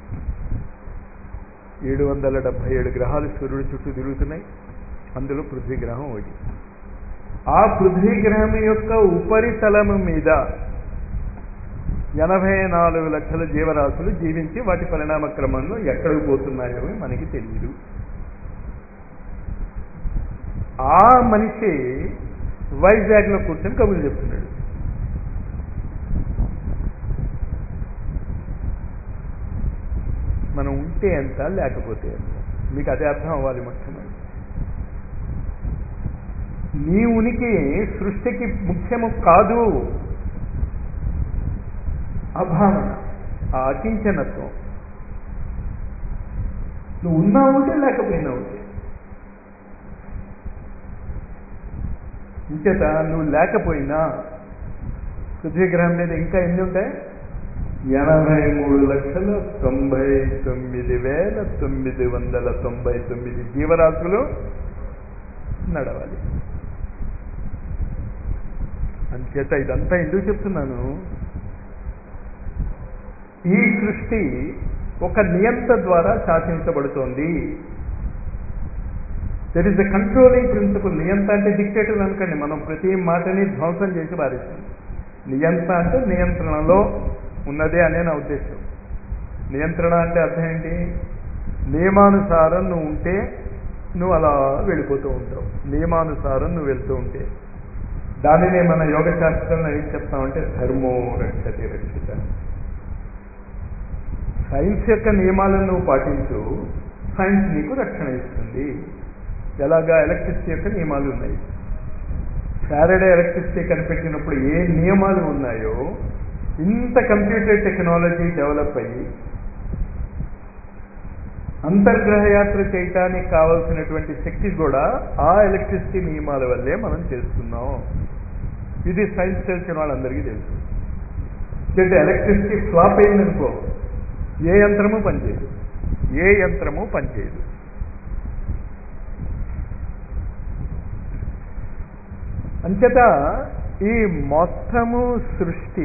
ఏడు వందల డెబ్బై ఏడు గ్రహాలు సూర్యుడి చుట్టూ తిరుగుతున్నాయి అందులో పృథ్వీ గ్రహం ఒకటి ఆ పృథ్వీ గ్రహం యొక్క ఉపరితలము మీద ఎనభై నాలుగు లక్షల జీవరాశులు జీవించి వాటి పరిణామ క్రమంలో ఎక్కడికి పోతున్నాయో మనకి తెలియదు ఆ మనిషి వైజాగ్లో కూర్చొని కబుర్లు చెప్తున్నాడు మనం ఉంటే ఎంత లేకపోతే ఎంత మీకు అదే అర్థం అవ్వాలి మొట్టమొదటి నీ ఉనికి సృష్టికి ముఖ్యము కాదు అభావన ఆ అకించనత్వం నువ్వు ఉన్నా ఉంటే లేకపోయినా ఉంటే ఇంచేత నువ్వు లేకపోయినా పృథ్వీగ్రహం మీద ఇంకా ఎన్ని ఉంటాయి ఎనభై మూడు లక్షల తొంభై తొమ్మిది వేల తొమ్మిది వందల తొంభై తొమ్మిది జీవరాశులు నడవాలి అంచేత ఇదంతా ఎందుకు చెప్తున్నాను ఈ సృష్టి ఒక నియంత ద్వారా శాసించబడుతోంది that is the controlling principle నియంత అంటే డిక్టేటర్ అనుకోండి మనం ప్రతి మాటని ధ్వంసం చేసి పారేస్తాం నియంత అంటే నియంత్రణలో ఉన్నదే అనే నా ఉద్దేశం నియంత్రణ అంటే అర్థం ఏంటి నియమానుసారం నువ్వు ఉంటే నువ్వు అలా వెళ్ళిపోతూ ఉంటావు నియమానుసారం నువ్వు వెళ్తూ ఉంటే దానినే మన యోగ శాస్త్రంలో ఏం చెప్తామంటే ధర్మో రక్షతి రక్షిత సైన్స్ యొక్క నియమాలను నువ్వు పాటించు సైన్స్ నీకు రక్షణ ఇస్తుంది ఎలాగా ఎలక్ట్రిసిటీ యొక్క నియమాలు ఉన్నాయి శారడే ఎలక్ట్రిసిటీ కనిపెట్టినప్పుడు ఏ నియమాలు ఉన్నాయో ఇంత కంప్యూటర్ టెక్నాలజీ డెవలప్ అయ్యి అంతర్గ్రహ యాత్ర చేయటానికి కావలసినటువంటి శక్తి కూడా ఆ ఎలక్ట్రిసిటీ నియమాల వల్లే మనం చేస్తున్నాం ఇది సైన్స్ తెలిసిన వాళ్ళందరికీ తెలుసు అంటే ఎలక్ట్రిసిటీ ఫ్లాప్ అయిందనుకో ఏ యంత్రము పనిచేయదు ఏ యంత్రము పనిచేయదు అంచేత ఈ మొత్తము సృష్టి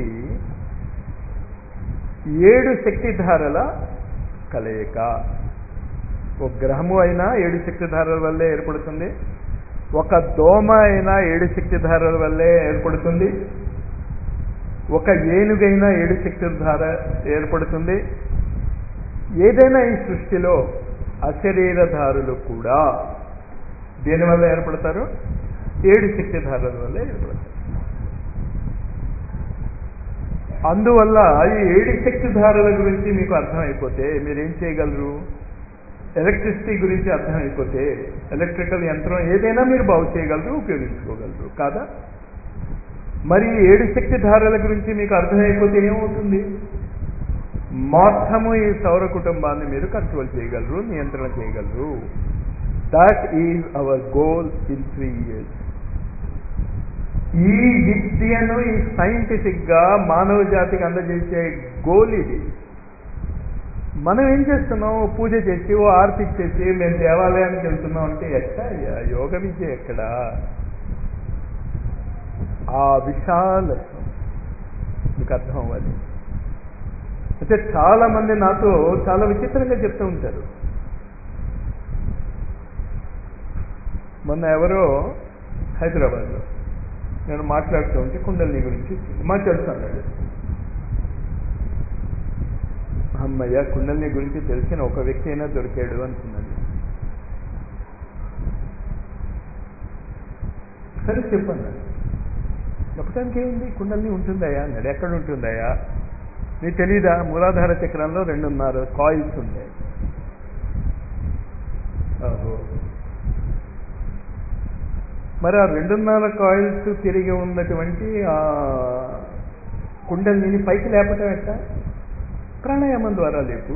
ఏడు శక్తిధారల కలయిక ఒక గ్రహము అయినా ఏడు శక్తిధారల వల్లే ఏర్పడుతుంది ఒక దోమ అయినా ఏడు శక్తిధారల వల్లే ఏర్పడుతుంది ఒక ఏనుగైనా ఏడు శక్తిధార ఏర్పడుతుంది ఏదైనా ఈ సృష్టిలో అశరీరధారులు కూడా దేనివల్ల ఏర్పడతారు ఏడు శక్తి ధారల వల్ల ఏర్పడతాయి అందువల్ల ఈ ఏడు శక్తి ధారల గురించి మీకు అర్థమైపోతే మీరేం చేయగలరు ఎలక్ట్రిసిటీ గురించి అర్థమైపోతే ఎలక్ట్రికల్ యంత్రం ఏదైనా మీరు బాగు చేయగలరు ఉపయోగించుకోగలరు కాదా మరి ఏడు శక్తి ధారల గురించి మీకు అర్థమైపోతే ఏమవుతుంది మొత్తము ఈ సౌర కుటుంబాన్ని మీరు కంట్రోల్ చేయగలరు నియంత్రణ చేయగలరు that is our goal in three years ఈ విద్యను ఈ సైంటిఫిక్ గా మానవ జాతికి అందజేసే గోల్ ఇది మనం ఏం చేస్తున్నాం ఓ పూజ చేసి ఓ ఆర్తి చేసి మేము దేవాలయానికి వెళ్తున్నాం అంటే ఎక్కడ యోగ విద్య ఎక్కడా ఆ విశాలత్వం మీకు అర్థం అవ్వాలి అయితే చాలా మంది నాతో చాలా విచిత్రంగా చెప్తూ ఉంటారు మొన్న ఎవరో హైదరాబాద్లో నేను మాట్లాడుతూ ఉంటే కుండలిని గురించి మా తెలుసు అన్నాడు అమ్మయ్య కుండలిని గురించి తెలిసిన ఒక వ్యక్తి అయినా దొరికాడు అనుకున్నాను సరే చెప్పన్నాడు చెప్పడానికి ఏముంది కుండలిని ఉంటుందయా అన్నాడు ఎక్కడ ఉంటుందయా నీకు తెలీదా మూలాధార చక్రంలో రెండున్నర కాయిల్స్ ఉంటాయి ఓహో మరి ఆ రెండున్నర కాయిల్స్ తిరిగి ఉన్నటువంటి ఆ కుండలిని పైకి లేపటం ఎట్ట ప్రాణాయామం ద్వారా లేపు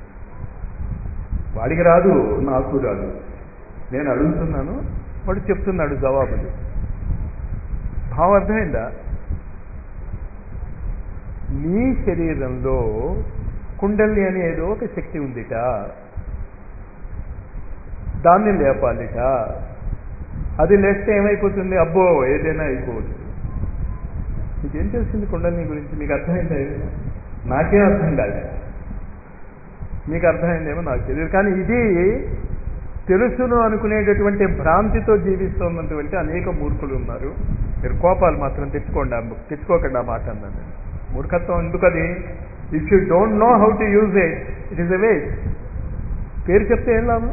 వాడికి రాదు నాకు రాదు నేను అడుగుతున్నాను వాడు చెప్తున్నాడు జవాబులు భావం అర్థమైందా నీ శరీరంలో కుండలి అని ఏదో ఒక శక్తి ఉందిట దాన్ని లేపాలిట అది లేస్తే ఏమైపోతుంది అబ్బో ఏదైనా అయిపోవచ్చు మీకేం తెలిసింది కుండలిని గురించి మీకు అర్థమైందా ఏదైనా నాకేం అర్థం కాదు మీకు అర్థమైందేమో నాకు తెలియదు కానీ ఇది తెలుసును అనుకునేటటువంటి భ్రాంతితో జీవిస్తున్నటువంటి అనేక మూర్ఖులు ఉన్నారు మీరు కోపాలు మాత్రం తెచ్చుకోండి తెచ్చుకోకండి ఆ మాట అన్నాను మూర్ఖత్వం ఎందుకు అది if you don't know how to use it it is a waste పేరు చెప్తే ఏం లాభం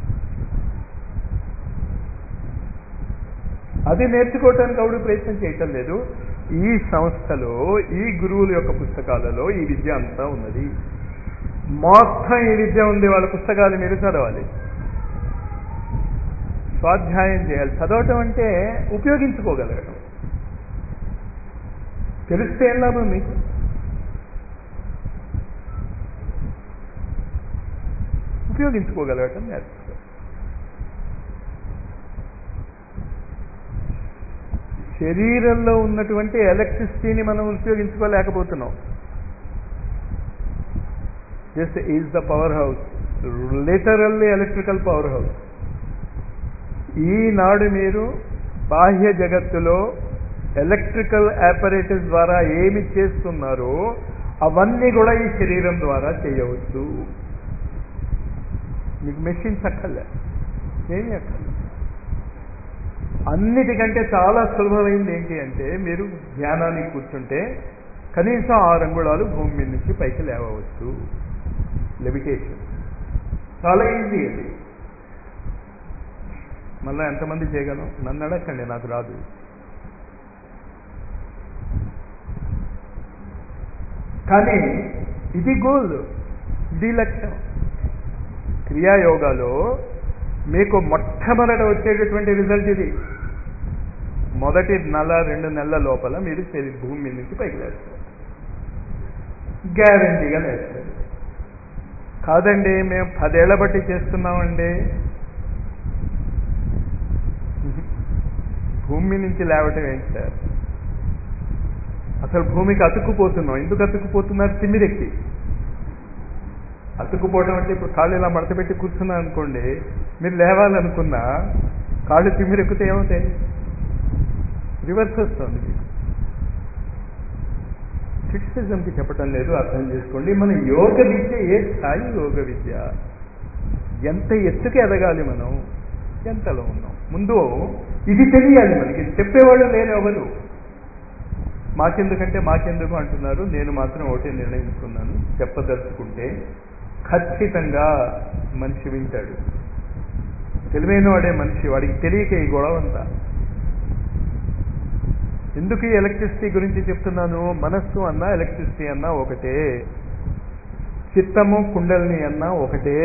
అది నేర్చుకోవటానికి ఆవిడ ప్రయత్నం చేయటం లేదు ఈ సంస్థలో ఈ గురువుల యొక్క పుస్తకాలలో ఈ విద్య అంతా ఉన్నది మొత్తం ఈ విద్య ఉంది వాళ్ళ పుస్తకాలు మీరు చదవాలి స్వాధ్యాయం చేయాలి చదవటం అంటే ఉపయోగించుకోగలగడం తెలిస్తే ఏం లాభం మీకు ఉపయోగించుకోగలగటం నేర్చుకో శరీరంలో ఉన్నటువంటి ఎలక్ట్రిసిటీని మనం ఉపయోగించుకోలేకపోతున్నాం this is the powerhouse literally electrical powerhouse ఈనాడు మీరు బాహ్య జగత్తులో ఎలక్ట్రికల్ ఆపరేటర్స్ ద్వారా ఏమి చేస్తున్నారో అవన్నీ కూడా ఈ శరీరం ద్వారా చేయవచ్చు మీకు మెషిన్స్ అక్కర్లే ఏమి అక్కర్లే అన్నిటికంటే చాలా సులభమైంది ఏంటి అంటే మీరు ధ్యానానికి కూర్చుంటే కనీసం ఆరు అంగుళాలు భూమి మీద నుంచి పైకి లేవవచ్చు లెవిటేషన్ చాలా ఈజీ అది మళ్ళీ ఎంతమంది చేయగలం నన్ను అడగండి నాకు రాదు కానీ ఇది గోల్ ఇది లక్ష్యం క్రియాయోగాలో మీకు మొట్టమొదట వచ్చేటటువంటి రిజల్ట్ ఇది మొదటి నెల రెండు నెలల లోపల మీరు శరీర భూమి మీద నుంచి పైకి లేస్తారు గ్యారంటీగా లేస్తారు కాదండి మేము పదేళ్ల బట్టి చేస్తున్నామండి భూమి నుంచి లేవటం ఏంటి సార్ అసలు భూమికి అతుక్కుపోతున్నాం ఎందుకు అతుక్కుపోతున్నారు తిమ్మిరెక్కి అతుక్కుపోవడం అంటే ఇప్పుడు కాళ్ళు ఇలా మడత పెట్టి కూర్చున్నా అనుకోండి మీరు లేవాలనుకున్నా కాళ్ళు తిమ్మిరెక్కితే ఏమవుతాయి రివర్స్ వస్తుంది మీకు క్రిటిసిజంకి చెప్పటం లేదు అర్థం చేసుకోండి మన యోగ విద్య ఏ స్థాయి యోగ విద్య ఎంత ఎత్తుకి ఎదగాలి మనం ఎంతలో ఉన్నాం ముందు ఇది తెలియాలి మనకి చెప్పేవాళ్ళు లేరు ఎవరు మాకెందుకంటే మాకెందుకు అంటున్నారు నేను మాత్రం ఒకటే నిర్ణయించుకున్నాను చెప్పదలుచుకుంటే ఖచ్చితంగా మనిషి వింటాడు తెలివైన వాడే మనిషి వాడికి తెలియక ఈ గొడవ అంతా ఎందుకు ఈ ఎలక్ట్రిసిటీ గురించి చెప్తున్నాను మనస్సు అన్నా ఎలక్ట్రిసిటీ అన్నా ఒకటే చిత్తము కుండలిని అన్నా ఒకటే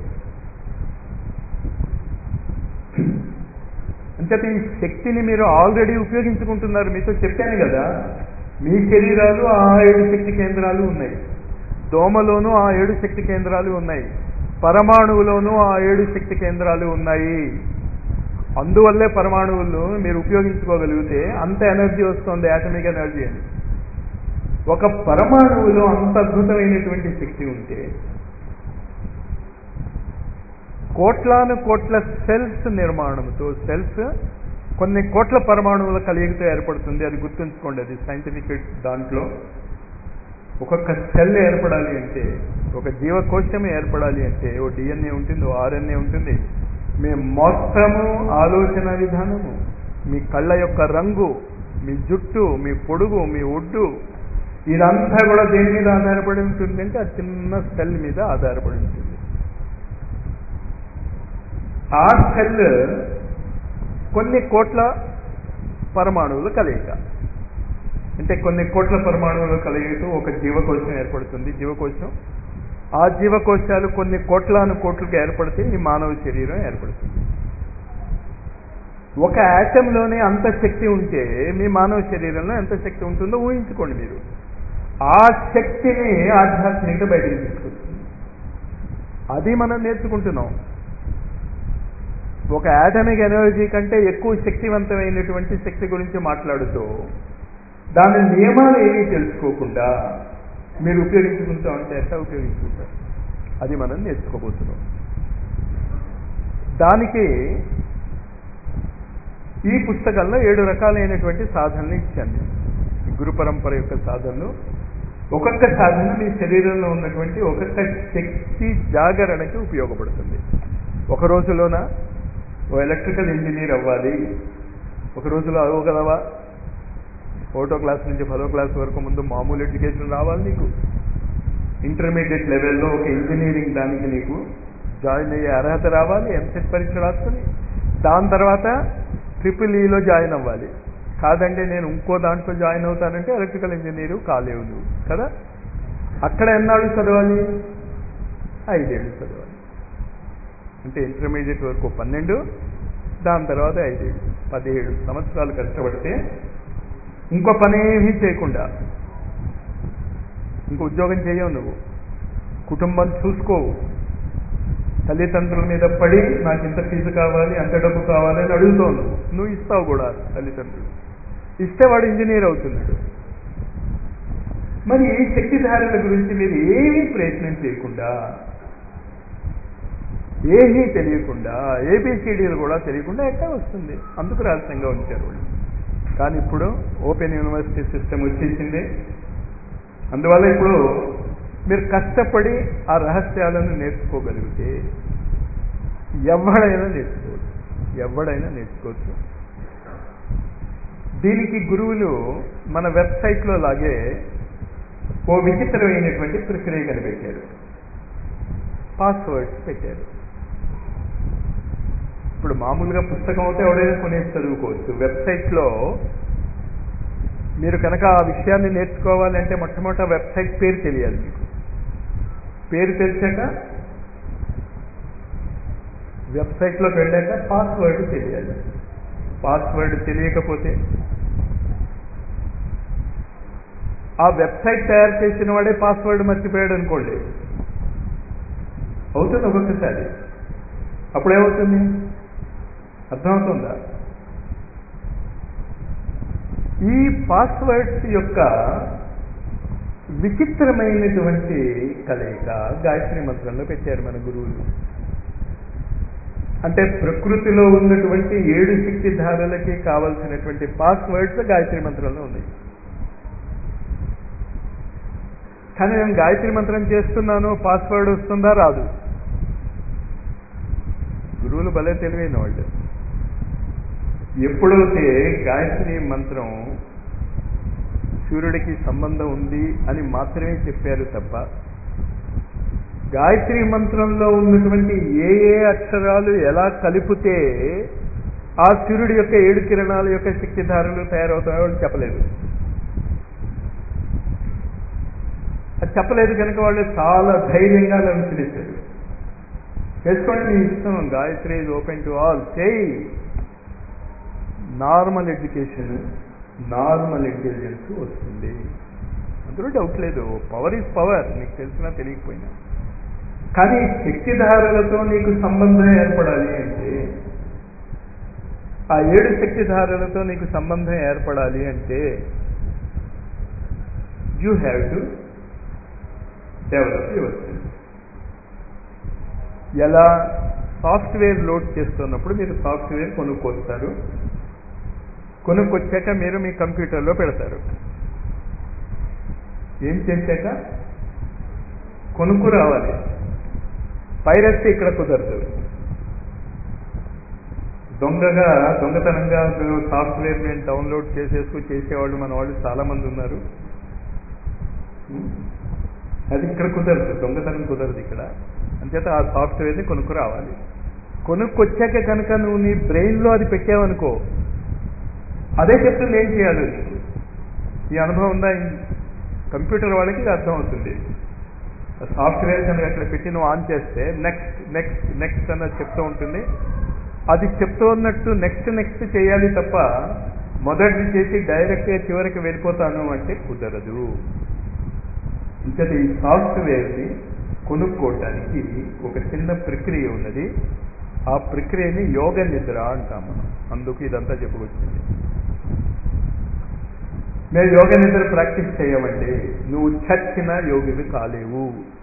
అంచేత ఈ శక్తిని మీరు ఆల్రెడీ ఉపయోగించుకుంటున్నారు మీతో చెప్పాను కదా మీ శరీరాలు ఆ ఏడు శక్తి కేంద్రాలు ఉన్నాయి దోమలోనూ ఆ ఏడు శక్తి కేంద్రాలు ఉన్నాయి పరమాణువులోనూ ఆ ఏడు శక్తి కేంద్రాలు ఉన్నాయి అందువల్లే పరమాణువులు మీరు ఉపయోగించుకోగలిగితే అంత ఎనర్జీ వస్తుంది యాటమిక్ ఎనర్జీ అని ఒక పరమాణువులో అంత అద్భుతమైనటువంటి శక్తి ఉంటే కోట్లాను కోట్ల సెల్స్ నిర్మాణంతో సెల్స్ కొన్ని కోట్ల పరమాణువుల కలిగితో ఏర్పడుతుంది అది గుర్తుంచుకోండి అది సైంటిఫిక్ దాంట్లో ఒక్కొక్క సెల్ ఏర్పడాలి అంటే ఒక జీవకోశం ఏర్పడాలి అంటే ఓ డిఎన్ఏ ఉంటుంది ఓ ఆర్ఎన్ఏ ఉంటుంది మీ మొత్తము ఆలోచన విధానము మీ కళ్ళ యొక్క రంగు మీ జుట్టు మీ పొడుగు మీ ఒడ్డు ఇదంతా కూడా దేని మీద ఆధారపడి ఉంటుంది అంటే ఆ చిన్న సెల్ మీద ఆధారపడి ఉంటుంది ఆ సెల్ కొన్ని కోట్ల పరమాణువుల కలయిక అంటే కొన్ని కోట్ల పరమాణువుల కలయికతో ఒక జీవకోశం ఏర్పడుతుంది జీవకోశం ఆ జీవకోశాలు కొన్ని కోట్లాను కోట్లకు ఏర్పడితే ఈ మానవ శరీరం ఏర్పడుతుంది ఒక యాటంలోనే అంత శక్తి ఉంటే మీ మానవ శరీరంలో ఎంత శక్తి ఉంటుందో ఊహించుకోండి మీరు ఆ శక్తిని ఆధ్యాత్మికత బయటకు తీసుకొస్తుంది అది మనం నేర్చుకుంటున్నాం ఒక యాటమిక్ ఎనర్జీ కంటే ఎక్కువ శక్తివంతమైనటువంటి శక్తి గురించి మాట్లాడుతూ దాని నియమాలు ఏమీ తెలుసుకోకుండా మీరు ఉపయోగించుకుంటా ఉంటే ఎట్లా ఉపయోగించుకుంటారు అది మనం నేర్చుకోబోతున్నాం దానికి ఈ పుస్తకంలో ఏడు రకాలైనటువంటి సాధనలు ఇచ్చాను నేను గురు పరంపర యొక్క సాధనలు ఒక్కొక్క సాధన మీ శరీరంలో ఉన్నటువంటి ఒక్కొక్క శక్తి జాగరణకి ఉపయోగపడుతుంది ఒక రోజులోన ఓ ఎలక్ట్రికల్ ఇంజనీర్ అవ్వాలి ఒక రోజులో అవ్వగలవా ఒకటో క్లాస్ నుంచి పదో క్లాస్ వరకు ముందు మామూలు ఎడ్యుకేషన్ రావాలి నీకు ఇంటర్మీడియట్ లెవెల్లో ఒక ఇంజనీరింగ్ దానికి నీకు జాయిన్ అయ్యే అర్హత రావాలి ఎంసెట్ పరీక్ష రాసుకుని దాని తర్వాత ట్రిపుల్ ఈలో జాయిన్ అవ్వాలి కాదండి నేను ఇంకో దాంట్లో జాయిన్ అవుతానంటే ఎలక్ట్రికల్ ఇంజనీరు కాలేవు నువ్వు కదా అక్కడ ఎన్నాళ్ళు చదవాలి ఐదేళ్ళు చదవాలి అంటే ఇంటర్మీడియట్ వరకు పన్నెండు దాని తర్వాత ఐదేళ్ళు పదిహేడు సంవత్సరాలు కష్టపడితే ఇంకో పనేమీ చేయకుండా ఇంకో ఉద్యోగం చేయవు నువ్వు కుటుంబం చూసుకోవు తల్లిదండ్రుల మీద పడి నాకు ఇంత ఫీజు కావాలి అంత డబ్బు కావాలి అని అడుగుతావు నువ్వు నువ్వు ఇస్తావు కూడా తల్లిదండ్రులు ఇస్తే వాడు ఇంజనీర్ అవుతున్నాడు మరి ఈ శక్తిధారల గురించి మీరు ఏమీ ప్రయత్నం చేయకుండా ఏమీ తెలియకుండా ఏబిసిడీలు కూడా తెలియకుండా ఎట్లా వస్తుంది అందుకు రహస్యంగా ఉంచారు వాళ్ళు కానీ ఇప్పుడు ఓపెన్ యూనివర్సిటీ సిస్టమ్ వచ్చేసింది అందువల్ల ఇప్పుడు మీరు కష్టపడి ఆ రహస్యాలను నేర్చుకోగలిగితే ఎవడైనా నేర్చుకోవచ్చు ఎవడైనా నేర్చుకోవచ్చు దీనికి గురువులు మన వెబ్సైట్లో లాగే ఓ విచిత్రమైనటువంటి ప్రక్రియ కనిపెట్టారు పాస్వర్డ్స్ పెట్టారు ఇప్పుడు మామూలుగా పుస్తకం అయితే ఎవడైనా కొనేసి చదువుకోవచ్చు వెబ్సైట్లో మీరు కనుక ఆ విషయాన్ని నేర్చుకోవాలంటే మొట్టమొదట వెబ్సైట్ పేరు తెలియాలి మీకు పేరు తెలిసాక వెబ్సైట్లోకి వెళ్ళాక పాస్వర్డ్ తెలియాలి పాస్వర్డ్ తెలియకపోతే ఆ వెబ్సైట్ తయారు చేసిన వాడే పాస్వర్డ్ మర్చిపోయాడు అనుకోండి అవుతుంది ఒక్కొక్కసారి అప్పుడేమవుతుంది అర్థమవుతుందా ఈ పాస్వర్డ్స్ యొక్క విచిత్రమైనటువంటి కలయిక గాయత్రి మంత్రంలో పెట్టారు మన గురువులు అంటే ప్రకృతిలో ఉన్నటువంటి ఏడు శక్తి ధారలకి కావలసినటువంటి పాస్వర్డ్స్ గాయత్రి మంత్రంలో ఉన్నాయి కానీ నేను గాయత్రి మంత్రం చేస్తున్నాను పాస్వర్డ్ వస్తుందా రాదు గురువులు భలే తెలివైన వాళ్ళు ఎప్పుడైతే గాయత్రి మంత్రం సూర్యుడికి సంబంధం ఉంది అని మాత్రమే చెప్పారు తప్ప గాయత్రి మంత్రంలో ఉన్నటువంటి ఏ ఏ అక్షరాలు ఎలా కలిపితే ఆ సూర్యుడి యొక్క ఏడు కిరణాల యొక్క శక్తి ధారలు తయారవుతాయో వాళ్ళు చెప్పలేదు అది చెప్పలేదు కనుక వాళ్ళు చాలా ధైర్యంగా అలా విసిరేశారు చేసుకోండి మీ ఇష్టం Gayatri is open to all చేయి నార్మల్ ఎడ్యుకేషన్ నార్మల్ ఇంటెలిజెన్స్ వస్తుంది అందులో డౌట్ లేదు పవర్ ఈజ్ పవర్ నీకు తెలిసినా తెలియకపోయినా కానీ శక్తిధారలతో నీకు సంబంధం ఏర్పడాలి అంటే ఆ ఏడు శక్తిధారలతో నీకు సంబంధం ఏర్పడాలి అంటే you have to develop your ఎలా సాఫ్ట్వేర్ లోడ్ చేస్తున్నప్పుడు మీరు సాఫ్ట్వేర్ కొనుక్కొస్తారు కొనుక్కొచ్చాక మీరు మీ కంప్యూటర్లో పెడతారు ఏం చేశాక కొనుక్కు రావాలి పైరసీ ఇక్కడ కుదరదు దొంగగా దొంగతనంగా సాఫ్ట్వేర్ మేము డౌన్లోడ్ చేసేసుకు చేసేవాళ్ళు మన వాళ్ళు చాలా మంది ఉన్నారు అది ఇక్కడ కుదరదు దొంగతనం కుదరదు ఇక్కడ అంచేత ఆ సాఫ్ట్వేర్ని కొనుక్కు రావాలి కొనుక్కొచ్చాక కనుక నువ్వు నీ బ్రెయిన్లో అది పెట్టావనుకో అదే చెప్తుంది ఏం చేయాలి నీకు ఈ అనుభవం ఉందా కంప్యూటర్ వాళ్ళకి ఇది అర్థం అవుతుంది సాఫ్ట్వేర్ కనుక అక్కడ పెట్టి నువ్వు ఆన్ చేస్తే నెక్స్ట్ నెక్స్ట్ నెక్స్ట్ అన్నది చెప్తూ ఉంటుంది అది చెప్తూ ఉన్నట్టు నెక్స్ట్ నెక్స్ట్ చేయాలి తప్ప మొదటి చేసి డైరెక్ట్గా చివరికి వెళ్ళిపోతాను అంటే కుదరదు ఇంతటి ఈ సాఫ్ట్వేర్ని కొనుక్కోవటానికి ఒక చిన్న ప్రక్రియ ఉన్నది ఆ ప్రక్రియని యోగ నిద్ర అంటాం మనం అందుకు ఇదంతా చెప్పుకొచ్చింది మేము యోగ నిద్ర ప్రాక్టీస్ చేయమండి నువ్వు చచ్చిన యోగివి కాలేవు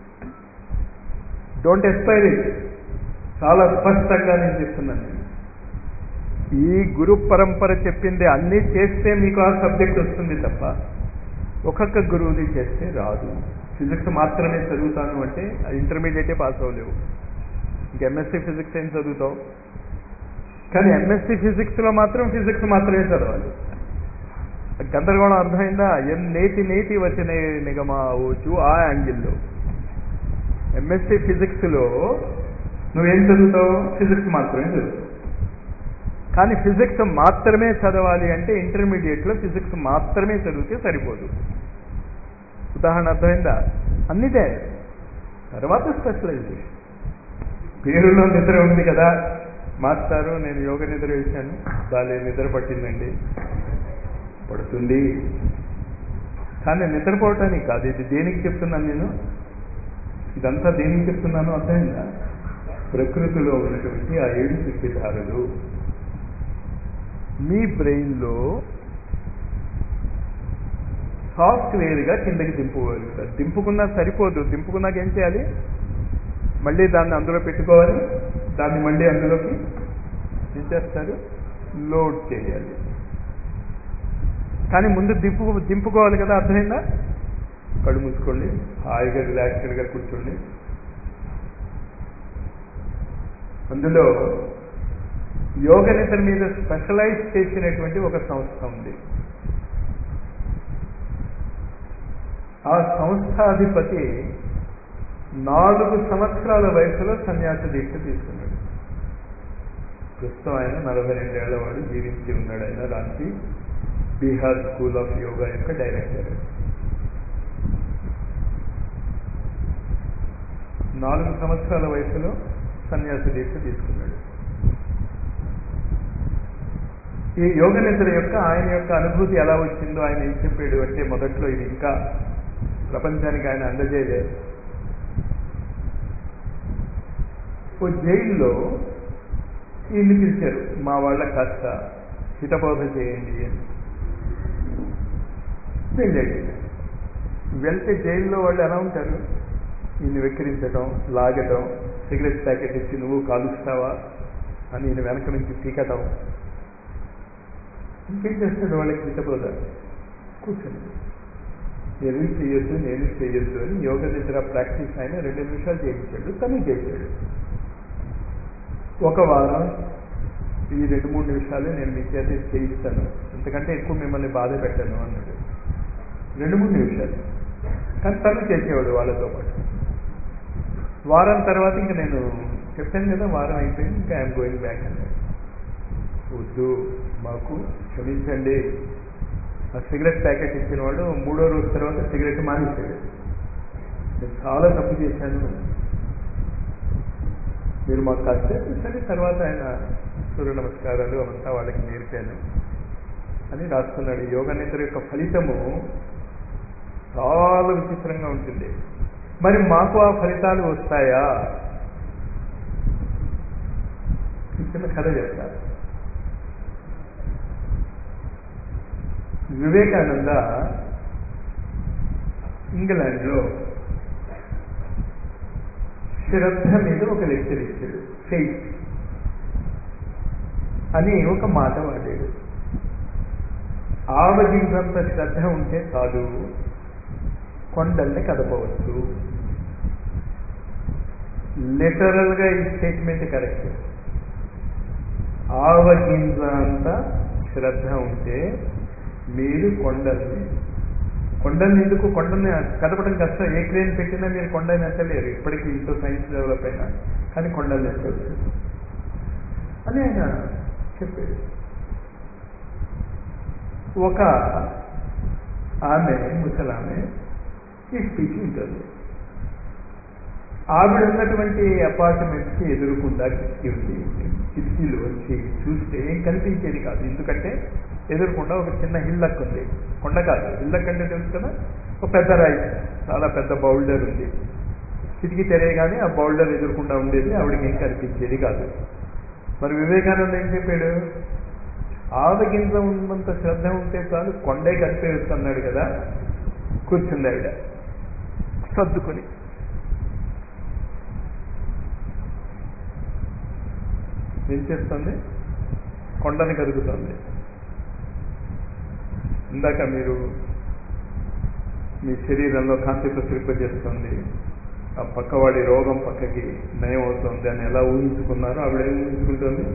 డోంట్ ఎక్స్పైర్ ఇట్ చాలా స్పష్టంగా నేను చెప్తున్నాను నేను ఈ గురు పరంపర చెప్పింది అన్నీ చేస్తే మీకు ఆ సబ్జెక్ట్ వస్తుంది తప్ప ఒక్కొక్క గురువుని చేస్తే రాదు ఫిజిక్స్ మాత్రమే చదువుతాను అంటే ఇంటర్మీడియటే పాస్ అవ్వలేవు ఇంక ఎంఎస్సీ ఫిజిక్స్ ఏం చదువుతావు కానీ ఎంఎస్సీ ఫిజిక్స్లో మాత్రం ఫిజిక్స్ మాత్రమే చదవాలి గందరగోళం అర్థమైందా ఎం నేతి నేతి వచ్చిన నిగమా వచ్చు ఆ యాంగిల్లో ఎంఎస్సీ ఫిజిక్స్లో నువ్వేం చదువుతావు ఫిజిక్స్ మాత్రమే చదువుతావు కానీ ఫిజిక్స్ మాత్రమే చదవాలి అంటే ఇంటర్మీడియట్లో ఫిజిక్స్ మాత్రమే చదివితే సరిపోదు ఉదాహరణ అర్థమైందా అన్నిదే తర్వాత స్పెషలైజేషన్ పేరులో నిద్ర ఉంది కదా మాస్టారు నేను యోగ నిద్ర వేశాను దాని నిద్ర పట్టిందండి పడుతుంది కానీ నిద్రపోవటానికి కాదు ఇది దేనికి చెప్తున్నాను నేను ఇదంతా దేనికి చెప్తున్నాను అర్థమైందా ప్రకృతిలో ఉన్నటువంటి ఆ ఏడు శక్తిధారులు మీ బ్రెయిన్లో సాఫ్ట్వేర్గా కిందకి దింపుకోగలుగుతారు దింపుకున్నా సరిపోదు దింపుకున్నాక ఏం చేయాలి మళ్ళీ దాన్ని అందులో పెట్టుకోవాలి దాన్ని మళ్ళీ అందులోకి ఏం చేస్తారు లోడ్ చేయాలి కానీ ముందు దింపు దింపుకోవాలి కదా అర్థమైందా కళ్ళు మూసుకోండి హాయిగా రిలాక్స్డ్గా కూర్చోండి అందులో యోగ నిద్ర మీద స్పెషలైజ్ చేసినటువంటి ఒక సంస్థ ఉంది ఆ సంస్థాధిపతి నాలుగు సంవత్సరాల వయసులో సన్యాస దీక్ష తీసుకున్నాడు ప్రస్తుతం ఆయన నలభై రెండేళ్ల వాడు జీవించి ఉన్నాడు ఆయన రాంచి బీహార్ స్కూల్ ఆఫ్ యోగా యొక్క డైరెక్టర్ నాలుగు సంవత్సరాల వయసులో సన్యాస దీక్ష తీసుకున్నాడు ఈ యోగ నిద్ర యొక్క ఆయన యొక్క అనుభూతి ఎలా వచ్చిందో ఆయన ఏం చెప్పాడు అంటే మొదట్లో ఇది ఇంకా ప్రపంచానికి ఆయన అందజేయలేదు ఓ జైల్లో ఈయన్ని పిలిచారు మా వాళ్ళ కాస్త హితబోధ చేయండి అని వెళ్ళాడు వెళ్తే జైల్లో వాళ్ళు ఎలా ఉంటారు ఈయన వెక్కిరించటం లాగటం సిగరెట్ ప్యాకెట్ ఇచ్చి నువ్వు కాలుస్తావా అని ఈయన వెనక నుంచి పీకటం ఇంకేం చేస్తాడు వాళ్ళకి హితబోధ కూర్చొని నేను చేయొద్దు నేను చేయొద్దు అని యోగ నిద్ర ప్రాక్టీస్ ఆయన రెండు నిమిషాలు చేయించాడు తను చేశాడు ఒక వారం ఈ రెండు మూడు నిమిషాలు నేను మీ చేత చేయిస్తాను ఎందుకంటే ఎక్కువ మిమ్మల్ని బాధ పెట్టాను అన్నాడు రెండు మూడు నిమిషాలు కానీ తను చేసేవాడు వాళ్ళతో పాటు వారం తర్వాత ఇంకా నేను చెప్పాను కదా వారం అయిపోయింది ఇంకా ఐఎమ్ గోయింగ్ బ్యాక్ అన్నాడు వద్దు మాకు క్షమించండి ఆ సిగరెట్ ప్యాకెట్ ఇచ్చిన వాడు మూడో రోజు తర్వాత సిగరెట్ మానేసాడు నేను చాలా తప్పు చేశాను మీరు మాకు కాసేపు సరే తర్వాత ఆయన సూర్య నమస్కారాలు అవంతా వాళ్ళకి నేర్పాను అని రాస్తున్నాడు ఈ యోగ నిద్ర యొక్క ఫలితము చాలా విచిత్రంగా ఉంటుంది మరి మాకు ఆ ఫలితాలు వస్తాయా చిన్న కథ చెప్తా వివేకానంద ఇంగ్లాండ్లో శ్రద్ధ మీద ఒక లెక్చర్ ఇచ్చాడు ఫెయిత్ అని ఒక మాట వాడాడు ఆవగింజంత శ్రద్ధ ఉంటే చాలు కొండల్ని కదపవచ్చు లిటరల్ గా ఈ స్టేట్మెంట్ కరెక్ట్ ఆవగింజ అంత శ్రద్ధ ఉంటే మీరు కొండల్ని కొండల్ని ఎందుకు కొండల్ని కదపడం కష్టం ఏ క్రేన్ పెట్టినా మీరు కొండని ఎత్తలేరు ఇప్పటికీ ఇంతో సైన్స్ డెవలప్ అయినా కానీ కొండల్ని ఎత్తవచ్చు అని ఆయన చెప్పాడు ఒక ఆమె ముసలామె ఈ స్పీచ్ ఉంటుంది ఆవిడ ఉన్నటువంటి అపార్ట్మెంట్స్ కి ఎదురుకుండా కిటికీ ఉంది కిటికీలో వచ్చి చూస్తే ఏం కనిపించేది కాదు ఎందుకంటే ఎదురుకుండా ఒక చిన్న హిల్లక్ ఉంది కొండ కాదు హిల్లక్ అంటే తెలుసు కదా ఒక పెద్ద రాయి చాలా పెద్ద బౌల్డర్ ఉంది కిటికీ తెరేయగానే ఆ బౌల్డర్ ఎదురుకుండా ఉండేది ఆవిడకి ఏం కనిపించేది కాదు మరి వివేకానంద ఏం చెప్పాడు ఆవగింజ ఉన్నంత శ్రద్ధ ఉంటే చాలు కొండే కనిపేయచ్చు అన్నాడు కదా కూర్చుంది ఆవిడ సర్దుకొని ఏం చేస్తుంది కొండని కదుగుతుంది ఇందాక మీరు మీ శరీరంలో కాంతి ప్రసరింపజేస్తుంది ఆ పక్కవాడి రోగం పక్కకి నయం అవుతుంది అని ఎలా ఊహించుకున్నారో ఆవిడ ఏం ఊహించుకుంటుంది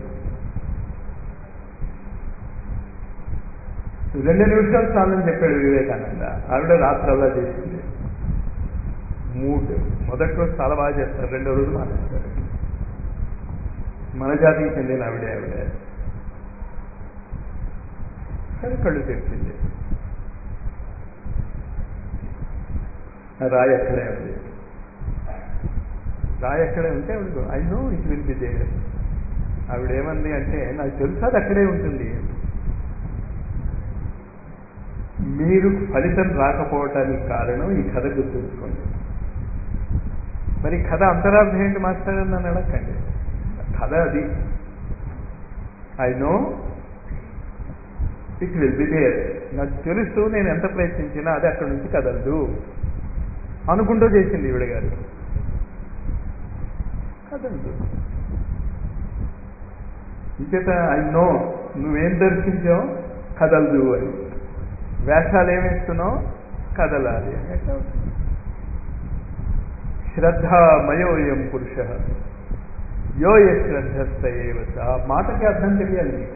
రెండు నిమిషాలు చాలని చెప్పాడు వివేకానంద ఆవిడ రాత్రి అలా చేసింది మూడు మొదటి రోజు చాలా బాగా చేస్తారు రెండో రోజు మానేస్తారు మన జాతికి చెందిన ఆవిడే ఆవిడ సరే కళ్ళు తెచ్చింది రాయి ఎక్కడే ఉంది రాయి ఎక్కడే ఉంటే ఆవిడ I know it will be there ఆవిడ ఏమంది అంటే నాకు తెలుసు అది అక్కడే ఉంటుంది మీరు ఫలితం రాకపోవటానికి కారణం ఈ కథ గుర్తుంచుకోండి మరి కథ అంతరార్థం ఏంటి మాస్టర్ అని నన్ను అడగండి కథ అది I know it will be there నాకు తెలుసు నేను ఎంత ప్రయత్నించినా అది అక్కడి నుంచి కదలదు అనుకుంటూ చేసింది ఈవిడ గారు కదలదు ఇంచేత ఐ నో నువ్వేం దర్శించావు కదలదు అని వేషాలు ఏమిస్తున్నావు కదలాలి ఎట్లా శ్రద్ధామయోయం పురుష యో ఏ శ్రద్ధస్థయేవచ ఆ మాటకి అర్థం తెలియాలి నీకు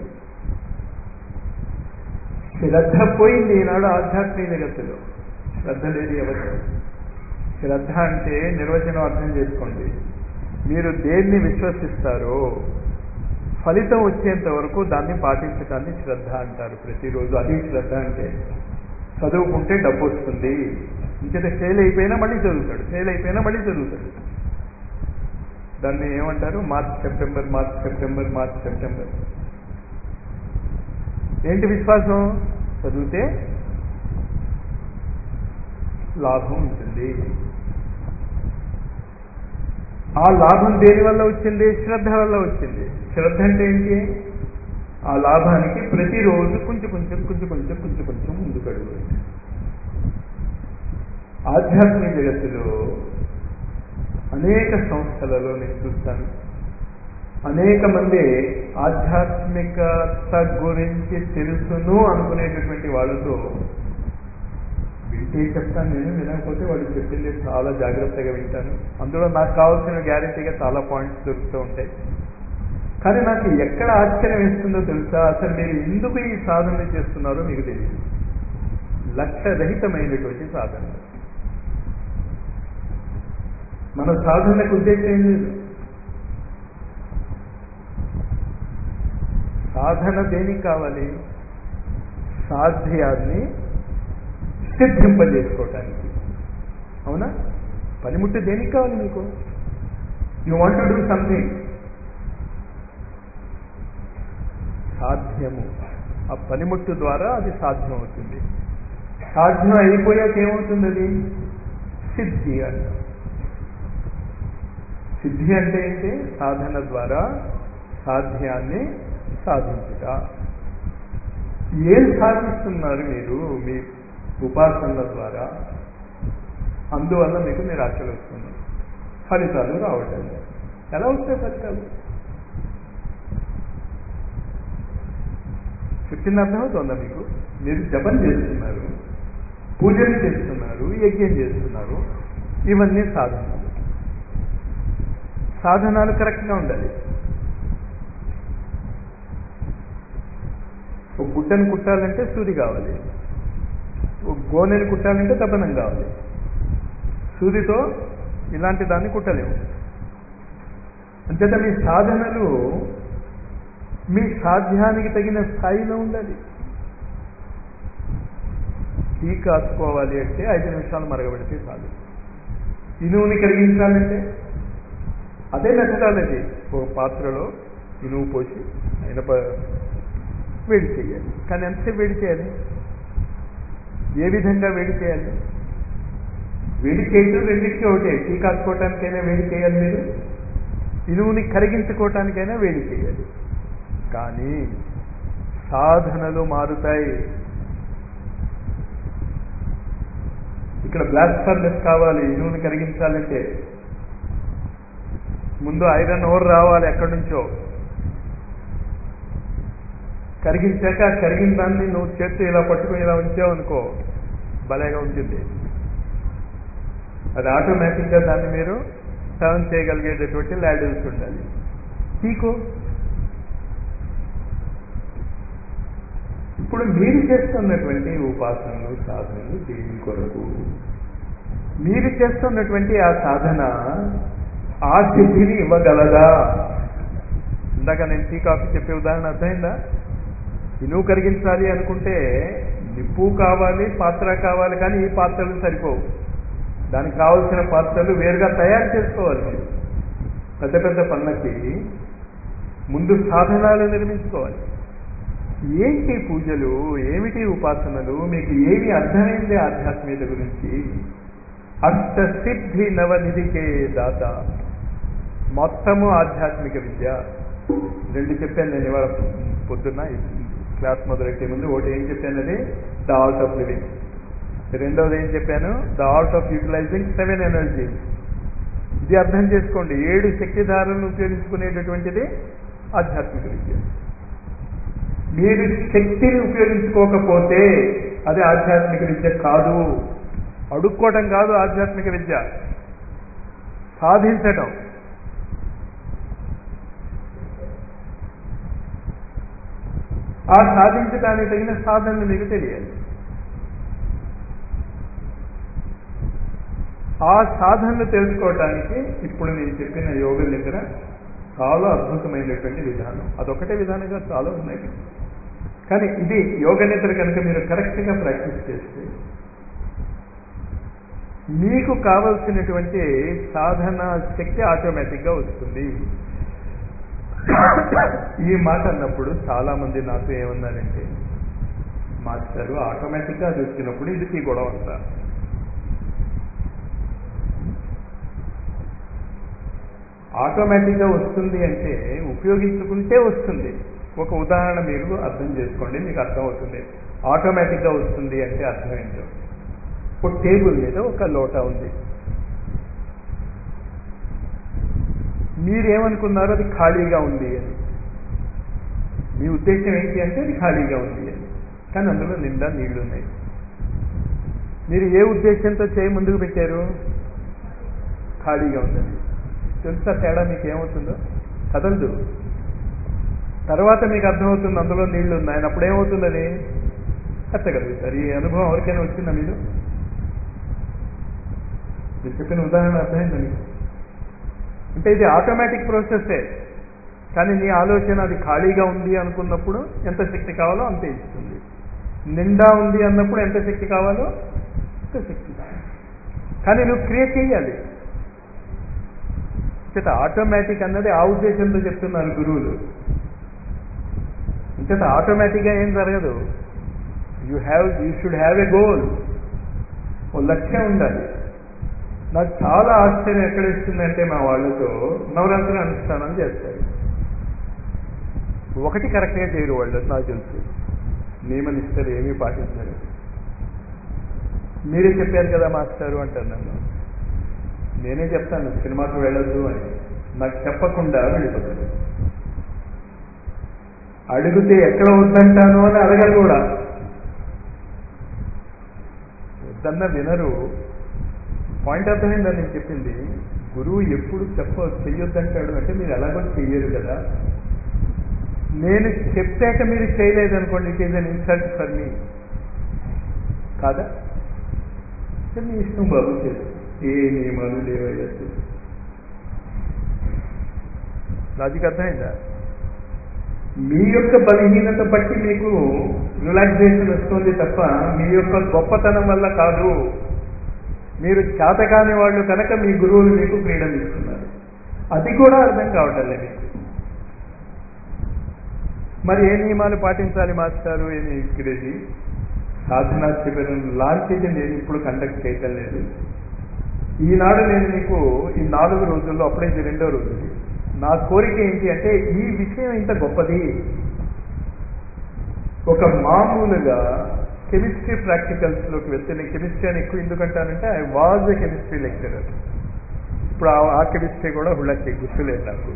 శ్రద్ధ పోయింది ఈనాడు ఆధ్యాత్మిక జగత్తులో శ్రద్ధ లేదు ఎవరు శ్రద్ధ అంటే నిర్వచనం అర్థం చేసుకోండి మీరు దేన్ని విశ్వసిస్తారో ఫలితం వచ్చేంత వరకు దాన్ని పాటించడాన్ని శ్రద్ధ అంటారు ప్రతిరోజు అది శ్రద్ధ అంటే చదువుకుంటే డబ్బు వస్తుంది ఇంకేత ఫెయిల్ అయిపోయినా మళ్ళీ చదువుతాడు ఫెయిల్ అయిపోయినా మళ్ళీ చదువుతాడు దాన్ని ఏమంటారు March September March September March September ఏంటి విశ్వాసం చదివితే లాభం ఉంటుంది ఆ లాభం దేని వల్ల వచ్చింది శ్రద్ధ వల్ల వచ్చింది శ్రద్ధ అంటే ఏంటి ఆ లాభానికి ప్రతిరోజు కొంచెం కొంచెం కొంచెం కొంచెం కొంచెం కొంచెం ముందుకు అడుగు ఆధ్యాత్మిక జగత్తులో అనేక సంస్థలలో నేను చూస్తాను అనేక మంది ఆధ్యాత్మికత గురించి తెలుసును అనుకునేటటువంటి వాళ్ళతో వింటే చెప్తాను నేను వినకపోతే వాళ్ళు చెప్పింది చాలా జాగ్రత్తగా వింటాను అందులో నాకు కావాల్సిన గ్యారంటీగా చాలా పాయింట్స్ దొరుకుతూ ఉంటాయి కానీ నాకు ఎక్కడ ఆశ్చర్యం వేస్తుందో తెలుసా అసలు మీరు ఎందుకు ఈ సాధన చేస్తున్నారో మీకు తెలియదు లక్ష్యరహితమైనటువంటి సాధన మన సాధనకు ఉద్దేశం ఏం లేదు సాధన దేనికి కావాలి సాధ్యాన్ని సిద్ధింపజేసుకోవటానికి అవునా పనిముట్టు దేనికి కావాలి మీకు you want to do something సాధ్యము ఆ పనిముట్టు ద్వారా అది సాధ్యం అవుతుంది సాధ్యం అయిపోయాక ఏమవుతుంది అది సిద్ధి అంట సిద్ధి అంటే ఏంటి సాధన ద్వారా సాధ్యాన్ని సాధించుట ఏం సాధిస్తున్నారు మీరు మీ ఉపాసనల ద్వారా అందువల్ల మీకు నిరాశలు వస్తున్నాయి ఫలితాలు రావటం లేదు. ఎలా వస్తాయి ఫలితాలు చెప్పింది అర్థమవుతుందా మీకు మీరు జపం చేస్తున్నారు పూజలు చేస్తున్నారు యజ్ఞం చేస్తున్నారు ఇవన్నీ సాధనాలు సాధనాలు కరెక్ట్గా ఉండాలి ఒక గుడ్డను కుట్టాలంటే సూది కావాలి ఒక గోనెని కుట్టాలంటే దపనం కావాలి సూదితో ఇలాంటి దాన్ని కుట్టలేము అంచేత మీ సాధనలు మీ సాధ్యానికి తగిన స్థాయిలో ఉండాలి టీ కాచుకోవాలి అంటే ఐదు నిమిషాలు మరగబెడితే చాలు ఇనువుని కరిగించాలంటే అదే మెథడాలజీ ఒక పాత్రలో ఇనువు పోసి ఇనప వేడి చేయాలి కానీ ఎంతసేపు వేడి చేయాలి ఏ విధంగా వేడి చేయాలి వేడి చేయడం రెండింటికి ఒకటే టీ కాచుకోవటానికైనా వేడి చేయాలి మీరు ఇనువుని కరిగించుకోవటానికైనా వేడి చేయాలి కానీ సాధనలు మారుతాయి ఇక్కడ బ్లాస్ట్ ఫర్నెస్ కావాలి ఇనువుని కరిగించాలంటే ముందు ఐరన్ ఓర్ రావాలి ఎక్కడి నుంచో కరిగించాక ఆ కరిగిన దాన్ని నువ్వు చేస్తూ ఇలా పట్టుకుని ఇలా ఉంచావు అనుకో భలేగా ఉంటుంది అది ఆటోమేటిక్గా దాన్ని మీరు టర్న్ చేయగలిగేటటువంటి ల్యాడల్స్ ఉండాలి టీకు ఇప్పుడు మీరు చేస్తున్నటువంటి ఉపాసనలు సాధనలు దేని కొరకు మీరు చేస్తున్నటువంటి ఆ సాధన ఆ సిద్ధిని ఇవ్వగలదా ఇందాక నేను టీ కాఫీ చెప్పే ఉదాహరణ అర్థమైందా ఇనువు కరిగించాలి అనుకుంటే నిప్పు కావాలి పాత్ర కావాలి కానీ ఈ పాత్రలు సరిపోవు దానికి కావలసిన పాత్రలు వేరుగా తయారు చేసుకోవాలి మీరు పెద్ద పెద్ద పనులకి ముందు సాధనాలు నిర్మించుకోవాలి ఏంటి పూజలు ఏమిటి ఉపాసనలు మీకు ఏమి అర్థమైంది ఆధ్యాత్మికత గురించి అష్టసిద్ధి నవనిధికే దాత మొత్తము ఆధ్యాత్మిక విద్య రెండు చెప్పాను నేను ఇవాళ పొద్దున్న క్లాస్ మొదలెట్టే ముందు ఒకటి ఏం చెప్పానది ద ఆర్ట్ ఆఫ్ లివింగ్ రెండవది ఏం చెప్పాను the art of utilizing seven energy ఇది అర్థం చేసుకోండి ఏడు శక్తిధారలను ఉపయోగించుకునేటటువంటిది ఆధ్యాత్మిక విద్య మీరు శక్తిని ఉపయోగించుకోకపోతే అది ఆధ్యాత్మిక విద్య కాదు అడుక్కోవటం కాదు ఆధ్యాత్మిక విద్య సాధించటం ఆ సాధించడానికి తగిన సాధనలు మీకు తెలియాలి ఆ సాధనలు తెలుసుకోవటానికి ఇప్పుడు నేను చెప్పిన యోగ దగ్గర చాలా అద్భుతమైనటువంటి విధానం అదొకటే విధానంగా చాలా ఉన్నాయి కానీ ఇది యోగ నిద్ర కనుక మీరు కరెక్ట్గా ప్రాక్టీస్ చేస్తే మీకు కావలసినటువంటి సాధన శక్తి ఆటోమేటిక్గా వస్తుంది ఈ మాట అన్నప్పుడు చాలా మంది నాతో ఏమన్నారంటే మాస్టారు ఆటోమేటిక్గా అది వచ్చినప్పుడు ఇది ఈ గొడవ అంతా ఆటోమేటిక్గా వస్తుంది అంటే ఉపయోగించుకుంటే వస్తుంది ఒక ఉదాహరణ మీరు అర్థం చేసుకోండి మీకు అర్థమవుతుంది ఆటోమేటిక్గా వస్తుంది అంటే అర్థం ఏంటో ఒక టేబుల్ మీద ఒక లోటా ఉంది మీరేమనుకున్నారు అది ఖాళీగా ఉంది అని మీ ఉద్దేశం ఏంటి అంటే అది ఖాళీగా ఉంది అని కానీ అందులో నిండా నీళ్లు ఉన్నాయి మీరు ఏ ఉద్దేశంతో చేయి ముందుకు పెట్టారు ఖాళీగా ఉందని తెలుసా తేడా మీకు ఏమవుతుందో కదలదు తర్వాత మీకు అర్థమవుతుంది అందులో నీళ్లు ఉన్నాయని అప్పుడు ఏమవుతుంది అది కట్టగలుగుతారు ఈ అనుభవం ఎవరికైనా వచ్చిందా మీరు మీరు చెప్పిన ఉదాహరణ అర్థమైందా మీకు అంటే ఇది ఆటోమేటిక్ ప్రాసెస్సే కానీ నీ ఆలోచన అది ఖాళీగా ఉంది అనుకున్నప్పుడు ఎంత శక్తి కావాలో అంతే ఇస్తుంది నిండా ఉంది అన్నప్పుడు ఎంత శక్తి కావాలో అంత శక్తి కానీ నువ్వు క్రియేట్ చేయాలి చేత ఆటోమేటిక్ అన్నది ఆ ఉద్దేశంతో చెప్తున్నారు గురువులు ఇంకత ఆటోమేటిక్గా ఏం జరగదు you have you should have a goal ఓ లక్ష్యం ఉండాలి నాకు చాలా ఆశ్చర్యం ఎక్కడ ఇస్తుందంటే మా వాళ్ళతో నవరాత్రి అనుష్ఠానం చేస్తారు ఒకటి కరెక్ట్గా చేయరు వాళ్ళు నాకు తెలుసు నియమనిష్టలు ఏమీ పాటించరు మీరే చెప్పారు కదా మాస్టారు అంటారు నన్ను నేనే చెప్తాను సినిమాకు వెళ్ళొద్దు అని నాకు చెప్పకుండా వెళ్ళిపోతారు అడిగితే ఎక్కడ వద్దంటాను అని అడగరు కూడా వద్దన్న వినరు పాయింట్ అర్థమైందని నేను చెప్పింది గురువు ఎప్పుడు చెప్ప చెయ్యొద్దంటాడు అంటే మీరు ఎలాగో చెయ్యరు కదా నేను చెప్పాక మీరు చేయలేదనుకోండి it is an insult for me కాదా మీ ఇష్టం బాబు చేసు ఏ నియమాలు లేవయ్యా లాజిక్ అర్థమైందా మీ యొక్క బలహీనత బట్టి మీకు రిలాక్సేషన్ వస్తుంది తప్ప మీ యొక్క గొప్పతనం వల్ల కాదు మీరు చేతకాని వాళ్ళు కనుక మీ గురువులు మీకు ఫ్రీడమ్ ఇస్తున్నారు అది కూడా అర్థం కావటం లేదు మీకు మరి ఏ నియమాలు పాటించాలి మాస్టారు ఏమి ఇక్కడేది సాధనా శిబిరం లాంటిది నేను ఇప్పుడు కండక్ట్ చేయటం లేదు ఈనాడు నేను మీకు ఈ నాలుగు రోజుల్లో అప్పుడే ఇది రెండో రోజు నా కోరిక ఏంటి అంటే ఈ విషయం ఇంత గొప్పది ఒక మామూలుగా కెమిస్ట్రీ ప్రాక్టికల్స్లోకి వెళ్తే నేను కెమిస్ట్రీ అని ఎక్కువ ఎందుకంటానంటే I was a chemistry lecturer ఇప్పుడు ఆ కెమిస్ట్రీ కూడా హుళ్ళకి గుర్తులేదు నాకు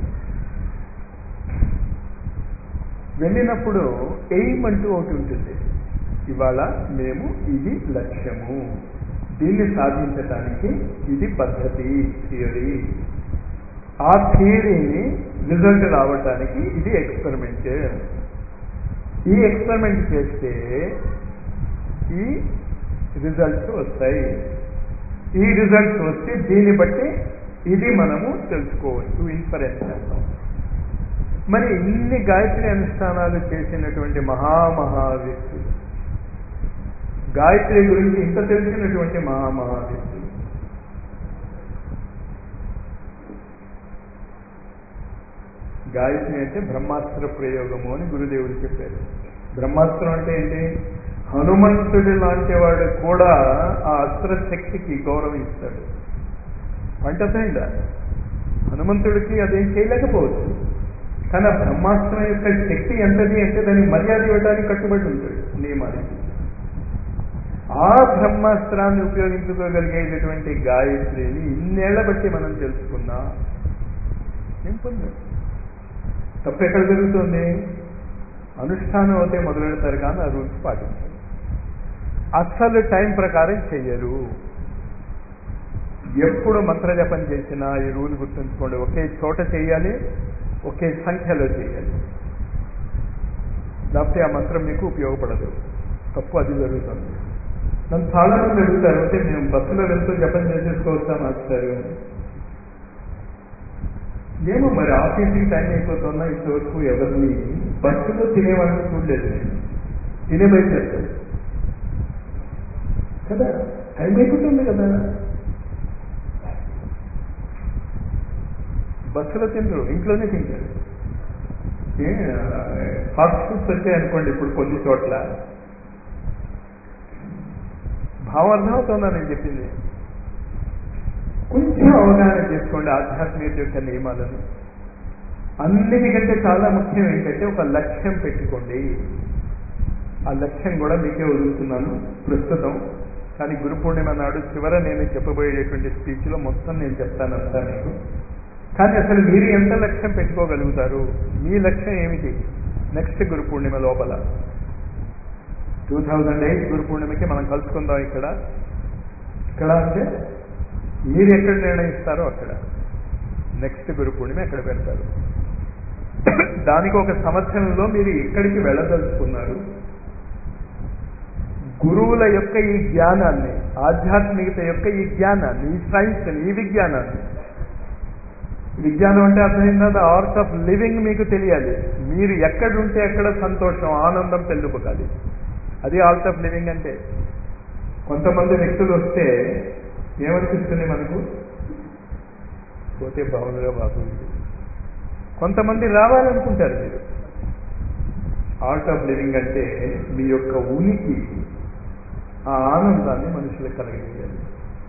వెళ్ళినప్పుడు ఎయిమ్ అంటూ ఒకటి ఉంటుంది ఇవాళ మేము ఇది లక్ష్యము దీన్ని సాధించటానికి ఇది పద్ధతి థియరీ ఆ థియరీని రిజల్ట్ రావటానికి ఇది ఎక్స్పెరిమెంట్ ఈ ఎక్స్పెరిమెంట్ చేస్తే ఈ రిజల్ట్స్ వస్తాయి ఈ రిజల్ట్స్ వస్తే దీన్ని బట్టి ఇది మనము తెలుసుకోవచ్చు ఇన్ఫరెన్స్ అంటాం మరి ఇన్ని గాయత్రి అనుష్ఠానాలు చేసినటువంటి మహామహా వ్యక్తులు గాయత్రి గురించి ఇంత తెలిసినటువంటి మహామహా వ్యక్తులు గాయత్రి అంటే బ్రహ్మాస్త్ర ప్రయోగము అని గురుదేవుడు చెప్పారు బ్రహ్మాస్త్రం అంటే ఏంటి హనుమంతుడి లాంటి వాడు కూడా ఆ అస్త్ర శక్తికి గౌరవం ఇస్తాడు పంటపోయిందా హనుమంతుడికి అదేం చేయలేకపోవచ్చు కానీ ఆ బ్రహ్మాస్త్రం యొక్క శక్తి ఎంతది అంటే దానికి మర్యాద ఇవ్వడానికి కట్టుబడి ఉంటాడు నియమానికి ఆ బ్రహ్మాస్త్రాన్ని ఉపయోగించుకోగలిగేటటువంటి గాయత్రిని ఇన్నేళ్ల బట్టి మనం తెలుసుకున్నా ఏం పొందాం తప్పు ఎక్కడ జరుగుతుంది అనుష్ఠానం అయితే మొదలెడతారు కానీ ఆ రూల్స్ పాటించారు అస్సలు టైం ప్రకారం చెయ్యరు ఎప్పుడు మంత్రజపం చేసినా ఈ రూల్ గుర్తుంచుకోండి ఒకే చోట చేయాలి ఒకే సంఖ్యలో చేయాలి లేకపోతే ఆ మంత్రం మీకు ఉపయోగపడదు తప్పు అది జరుగుతుంది నన్ను చాలా మంది అడుగుతారు అంటే మేము బస్సులో వెళ్తూ జపం చేసేసుకోవచ్చా మాస్టారు అని ఏమో మరి ఆఫీస్కి టైం అయిపోతున్నా ఇంతవరకు ఎవరిని బస్సులో తినేవాళ్ళని చూడలేదు నేను తినే బయలుదేరుతాను కదా టైం అయిపోతుంది కదా బస్సులో తినరు ఇంట్లోనే తింటారు ఫాస్ట్ ఫుడ్స్ వచ్చాయనుకోండి ఇప్పుడు కొన్ని చోట్ల భావం అర్థమవుతుందా నేను చెప్పింది కొంచెం అవగాహన చేసుకోండి ఆధ్యాత్మికత యొక్క నియమాలను అన్నిటికంటే చాలా ముఖ్యం ఏంటంటే ఒక లక్ష్యం పెట్టుకోండి ఆ లక్ష్యం కూడా మీకే వదులుతున్నాను ప్రస్తుతం కానీ గురు పూర్ణిమ నాడు చివర నేను చెప్పబోయేటువంటి స్పీచ్లో మొత్తం నేను చెప్తానంతా మీకు కానీ అసలు మీరు ఎంత లక్ష్యం పెట్టుకోగలుగుతారు మీ లక్ష్యం ఏమిటి నెక్స్ట్ గురు పూర్ణిమ లోపల టూ థౌజండ్ ఎయిట్ గురు పూర్ణిమకి మనం కలుసుకుందాం ఇక్కడ ఇక్కడ అంటే మీరు ఎక్కడ నిర్ణయిస్తారో అక్కడ నెక్స్ట్ గురు పూర్ణిమ ఎక్కడ పెడతారు దానికి ఒక సంవత్సరంలో మీరు ఎక్కడికి వెళ్ళదలుచుకున్నారు గురువుల యొక్క ఈ జ్ఞానాన్ని ఆధ్యాత్మికత యొక్క ఈ జ్ఞానాన్ని ఈ సైన్స్ని ఈ విజ్ఞానాన్ని విజ్ఞానం అంటే అర్థమైందా ద ఆర్ట్ ఆఫ్ లివింగ్ మీకు తెలియాలి మీరు ఎక్కడుంటే ఎక్కడ సంతోషం ఆనందం పెళ్ళుపుకాలి అది ఆర్ట్ ఆఫ్ లివింగ్ అంటే కొంతమంది వ్యక్తులు వస్తే ఏమనిపిస్తుంది మనకు పోతే బాగుందిగా బాబు కొంతమంది రావాలనుకుంటారు మీరు ఆర్ట్ ఆఫ్ లివింగ్ అంటే మీ యొక్క ఉనికి ఆ ఆనందాన్ని మనుషులకు కలగజేయాలి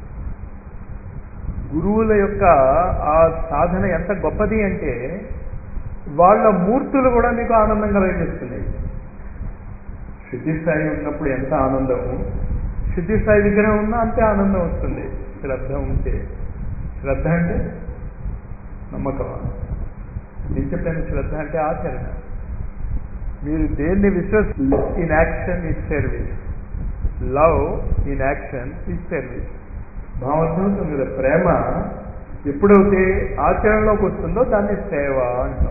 గురువుల యొక్క ఆ సాధన ఎంత గొప్పది అంటే వాళ్ళ మూర్తులు కూడా మీకు ఆనందం కలగజేస్తున్నాయి శుద్ధి స్థాయి ఉన్నప్పుడు ఎంత ఆనందము శుద్ధి స్థాయి విగ్రహం ఉన్నా అంతే ఆనందం వస్తుంది శ్రద్ధ ఉంటే శ్రద్ధ అంటే నమ్మకమా నేను చెప్పాను శ్రద్ధ అంటే ఆచరణ మీరు దేన్ని విశ్వస్ in action is service love in action is service భావర్థమవుతుంది కదా ప్రేమ ఎప్పుడైతే ఆచరణలోకి వస్తుందో దాన్ని సేవ అంటాం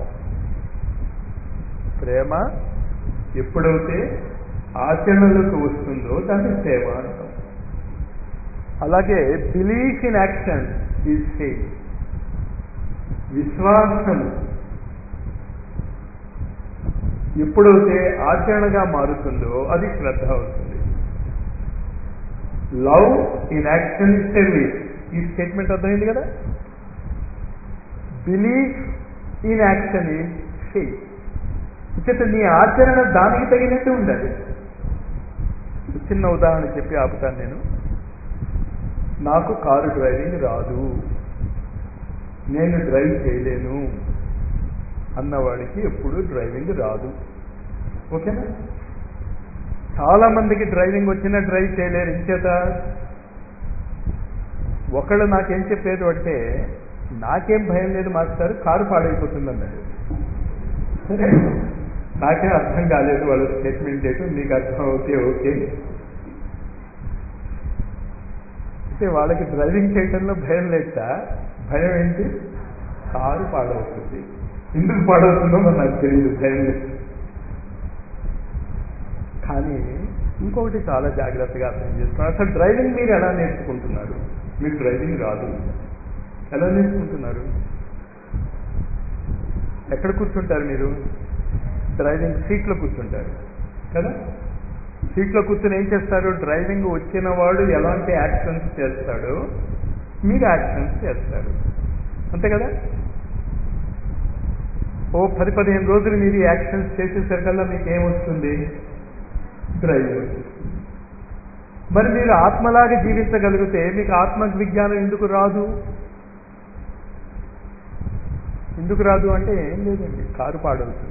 ప్రేమ ఎప్పుడైతే ఆచరణలోకి వస్తుందో దాన్ని సేవ అంటాం అలాగే belief in action is faith విశ్వాసం ఎప్పుడైతే ఆచరణగా మారుతుందో అది శ్రద్ధ అవుతుంది love in action is service ఈ స్టేట్మెంట్ అర్థమైంది కదా belief in action is faith ఇచ్చట నీ ఆచరణ దానికి తగినట్టు ఉండాలి చిన్న ఉదాహరణ చెప్పి ఆపుతాను నేను నాకు కారు డ్రైవింగ్ రాదు నేను డ్రైవ్ చేయలేను అన్నవాడికి ఎప్పుడు డ్రైవింగ్ రాదు ఓకేనా చాలా మందికి డ్రైవింగ్ వచ్చినా డ్రైవ్ చేయలేరు ఇంచేత ఒకళ్ళు నాకేం చెప్పేది అంటే నాకేం భయం లేదు మాస్టర్ కారు పాడైపోతుంది అన్నాడు సరే నాకేం అర్థం కాలేదు వాళ్ళ స్టేట్మెంట్ ఏంటో మీకు అర్థం అవుతే ఓకే అయితే వాళ్ళకి డ్రైవింగ్ చేయడంలో భయం లేక భయం ఏంటి కారు పాడవుతుంది ఎందుకు పాడవుతుందో మరి నాకు తెలియదు భయం లేదు కానీ ఇంకొకటి చాలా జాగ్రత్తగా అర్థం చేస్తున్నారు అసలు డ్రైవింగ్ మీరు ఎలా నేర్చుకుంటున్నారు మీకు డ్రైవింగ్ రాదు ఎలా నేర్చుకుంటున్నారు ఎక్కడ కూర్చుంటారు మీరు డ్రైవింగ్ సీట్లో కూర్చుంటారు కదా సీట్లో కూర్చుని ఏం చేస్తారు డ్రైవింగ్ వచ్చిన వాడు ఎలాంటి యాక్షన్స్ చేస్తాడో మీరు యాక్షన్స్ చేస్తారు అంతే కదా ఓ పది పదిహేను రోజులు మీరు యాక్షన్స్ చేసేసరికల్లా మీకు ఏమొస్తుంది డ్రైవింగ్ వచ్చేస్తుంది మరి మీరు ఆత్మలాగా జీవించగలిగితే మీకు ఆత్మ విజ్ఞానం ఎందుకు రాదు ఎందుకు రాదు అంటే ఏం లేదండి కారు పాడవుతుంది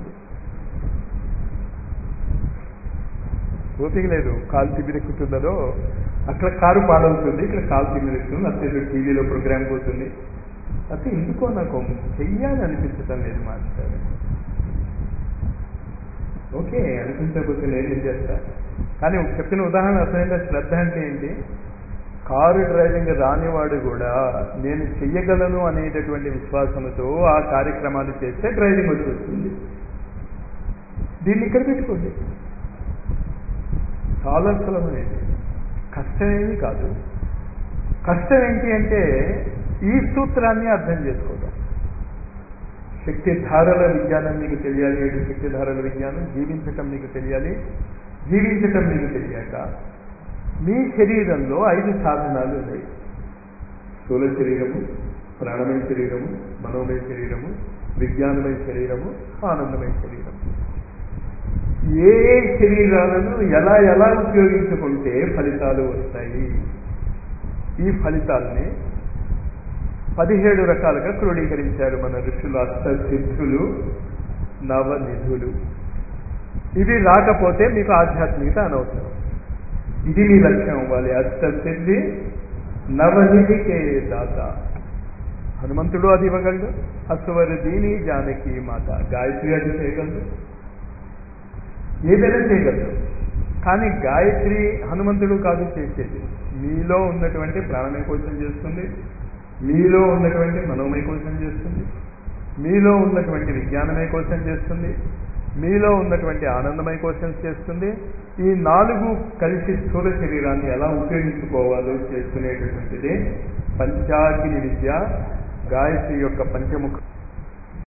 ఓపిక లేదు కాలు తిమ్మిరెక్కుతున్నదో అక్కడ కారు పాడవుతుంది ఇక్కడ కాలు తిమ్మిరెక్కుతుంది అత్యంత టీవీలో ప్రోగ్రామ్ పోతుంది అయితే ఎందుకో నాకు చెయ్యాలి అనిపించటం లేదు మాస్టర్ ఓకే అనిపించకపోతే నేనేం చేస్తా కానీ చెప్పిన ఉదాహరణ అర్థమైందా శ్రద్ధ అంటే ఏంటి కారు డ్రైవింగ్ రానివాడు కూడా నేను చెయ్యగలను అనేటటువంటి విశ్వాసంతో ఆ కార్యక్రమాలు చేస్తే డ్రైవింగ్ వచ్చి వస్తుంది దీన్ని ఇక్కడ పెట్టుకోండి చాలా సులభమైంది కష్టమేమీ కాదు కష్టం ఏంటి అంటే ఈ సూత్రాన్ని అర్థం చేసుకోవడం శక్తి ధారల విజ్ఞానం మీకు తెలియాలి ఏడు శక్తి ధారల విజ్ఞానం జీవించటం మీకు తెలియాలి జీవించటం మీకు తెలియక మీ శరీరంలో ఐదు సాధనాలు ఉన్నాయి స్థూల శరీరము ప్రాణమయ శరీరము మనోమయ శరీరము విజ్ఞానమయ శరీరము ఆనందమయ శరీరము ఏ ఏ శరీరాలను ఎలా ఎలా ఉపయోగించుకుంటే ఫలితాలు వస్తాయి ఈ ఫలితాలని పదిహేడు రకాలుగా క్రోడీకరించారు మన ఋషులు అష్టసిద్ధులు నవనిధులు ఇవి రాకపోతే మీకు ఆధ్యాత్మికత అనవసరం ఇది మీ లక్ష్యం అవ్వాలి అష్టసిద్ధి నవనిధికే దాత హనుమంతుడు అది ఇవ్వగలడు అశ్వరు దీని జానకి మాత గాయత్రి అది చేయగలడు ఏదైనా చేయగలరు కానీ గాయత్రి హనుమంతుడు కాదు చేసేది మీలో ఉన్నటువంటి ప్రాణమయ కోసం చేస్తుంది మీలో ఉన్నటువంటి మనోమయ కోసం చేస్తుంది మీలో ఉన్నటువంటి విజ్ఞానమయ కోసం చేస్తుంది మీలో ఉన్నటువంటి ఆనందమయ కోసం చేస్తుంది ఈ నాలుగు కలిసి స్థూల శరీరాన్ని ఎలా ఉపయోగించుకోవాలో చేసుకునేటటువంటిదే పంచాగ్ని విద్య గాయత్రి యొక్క పంచముఖ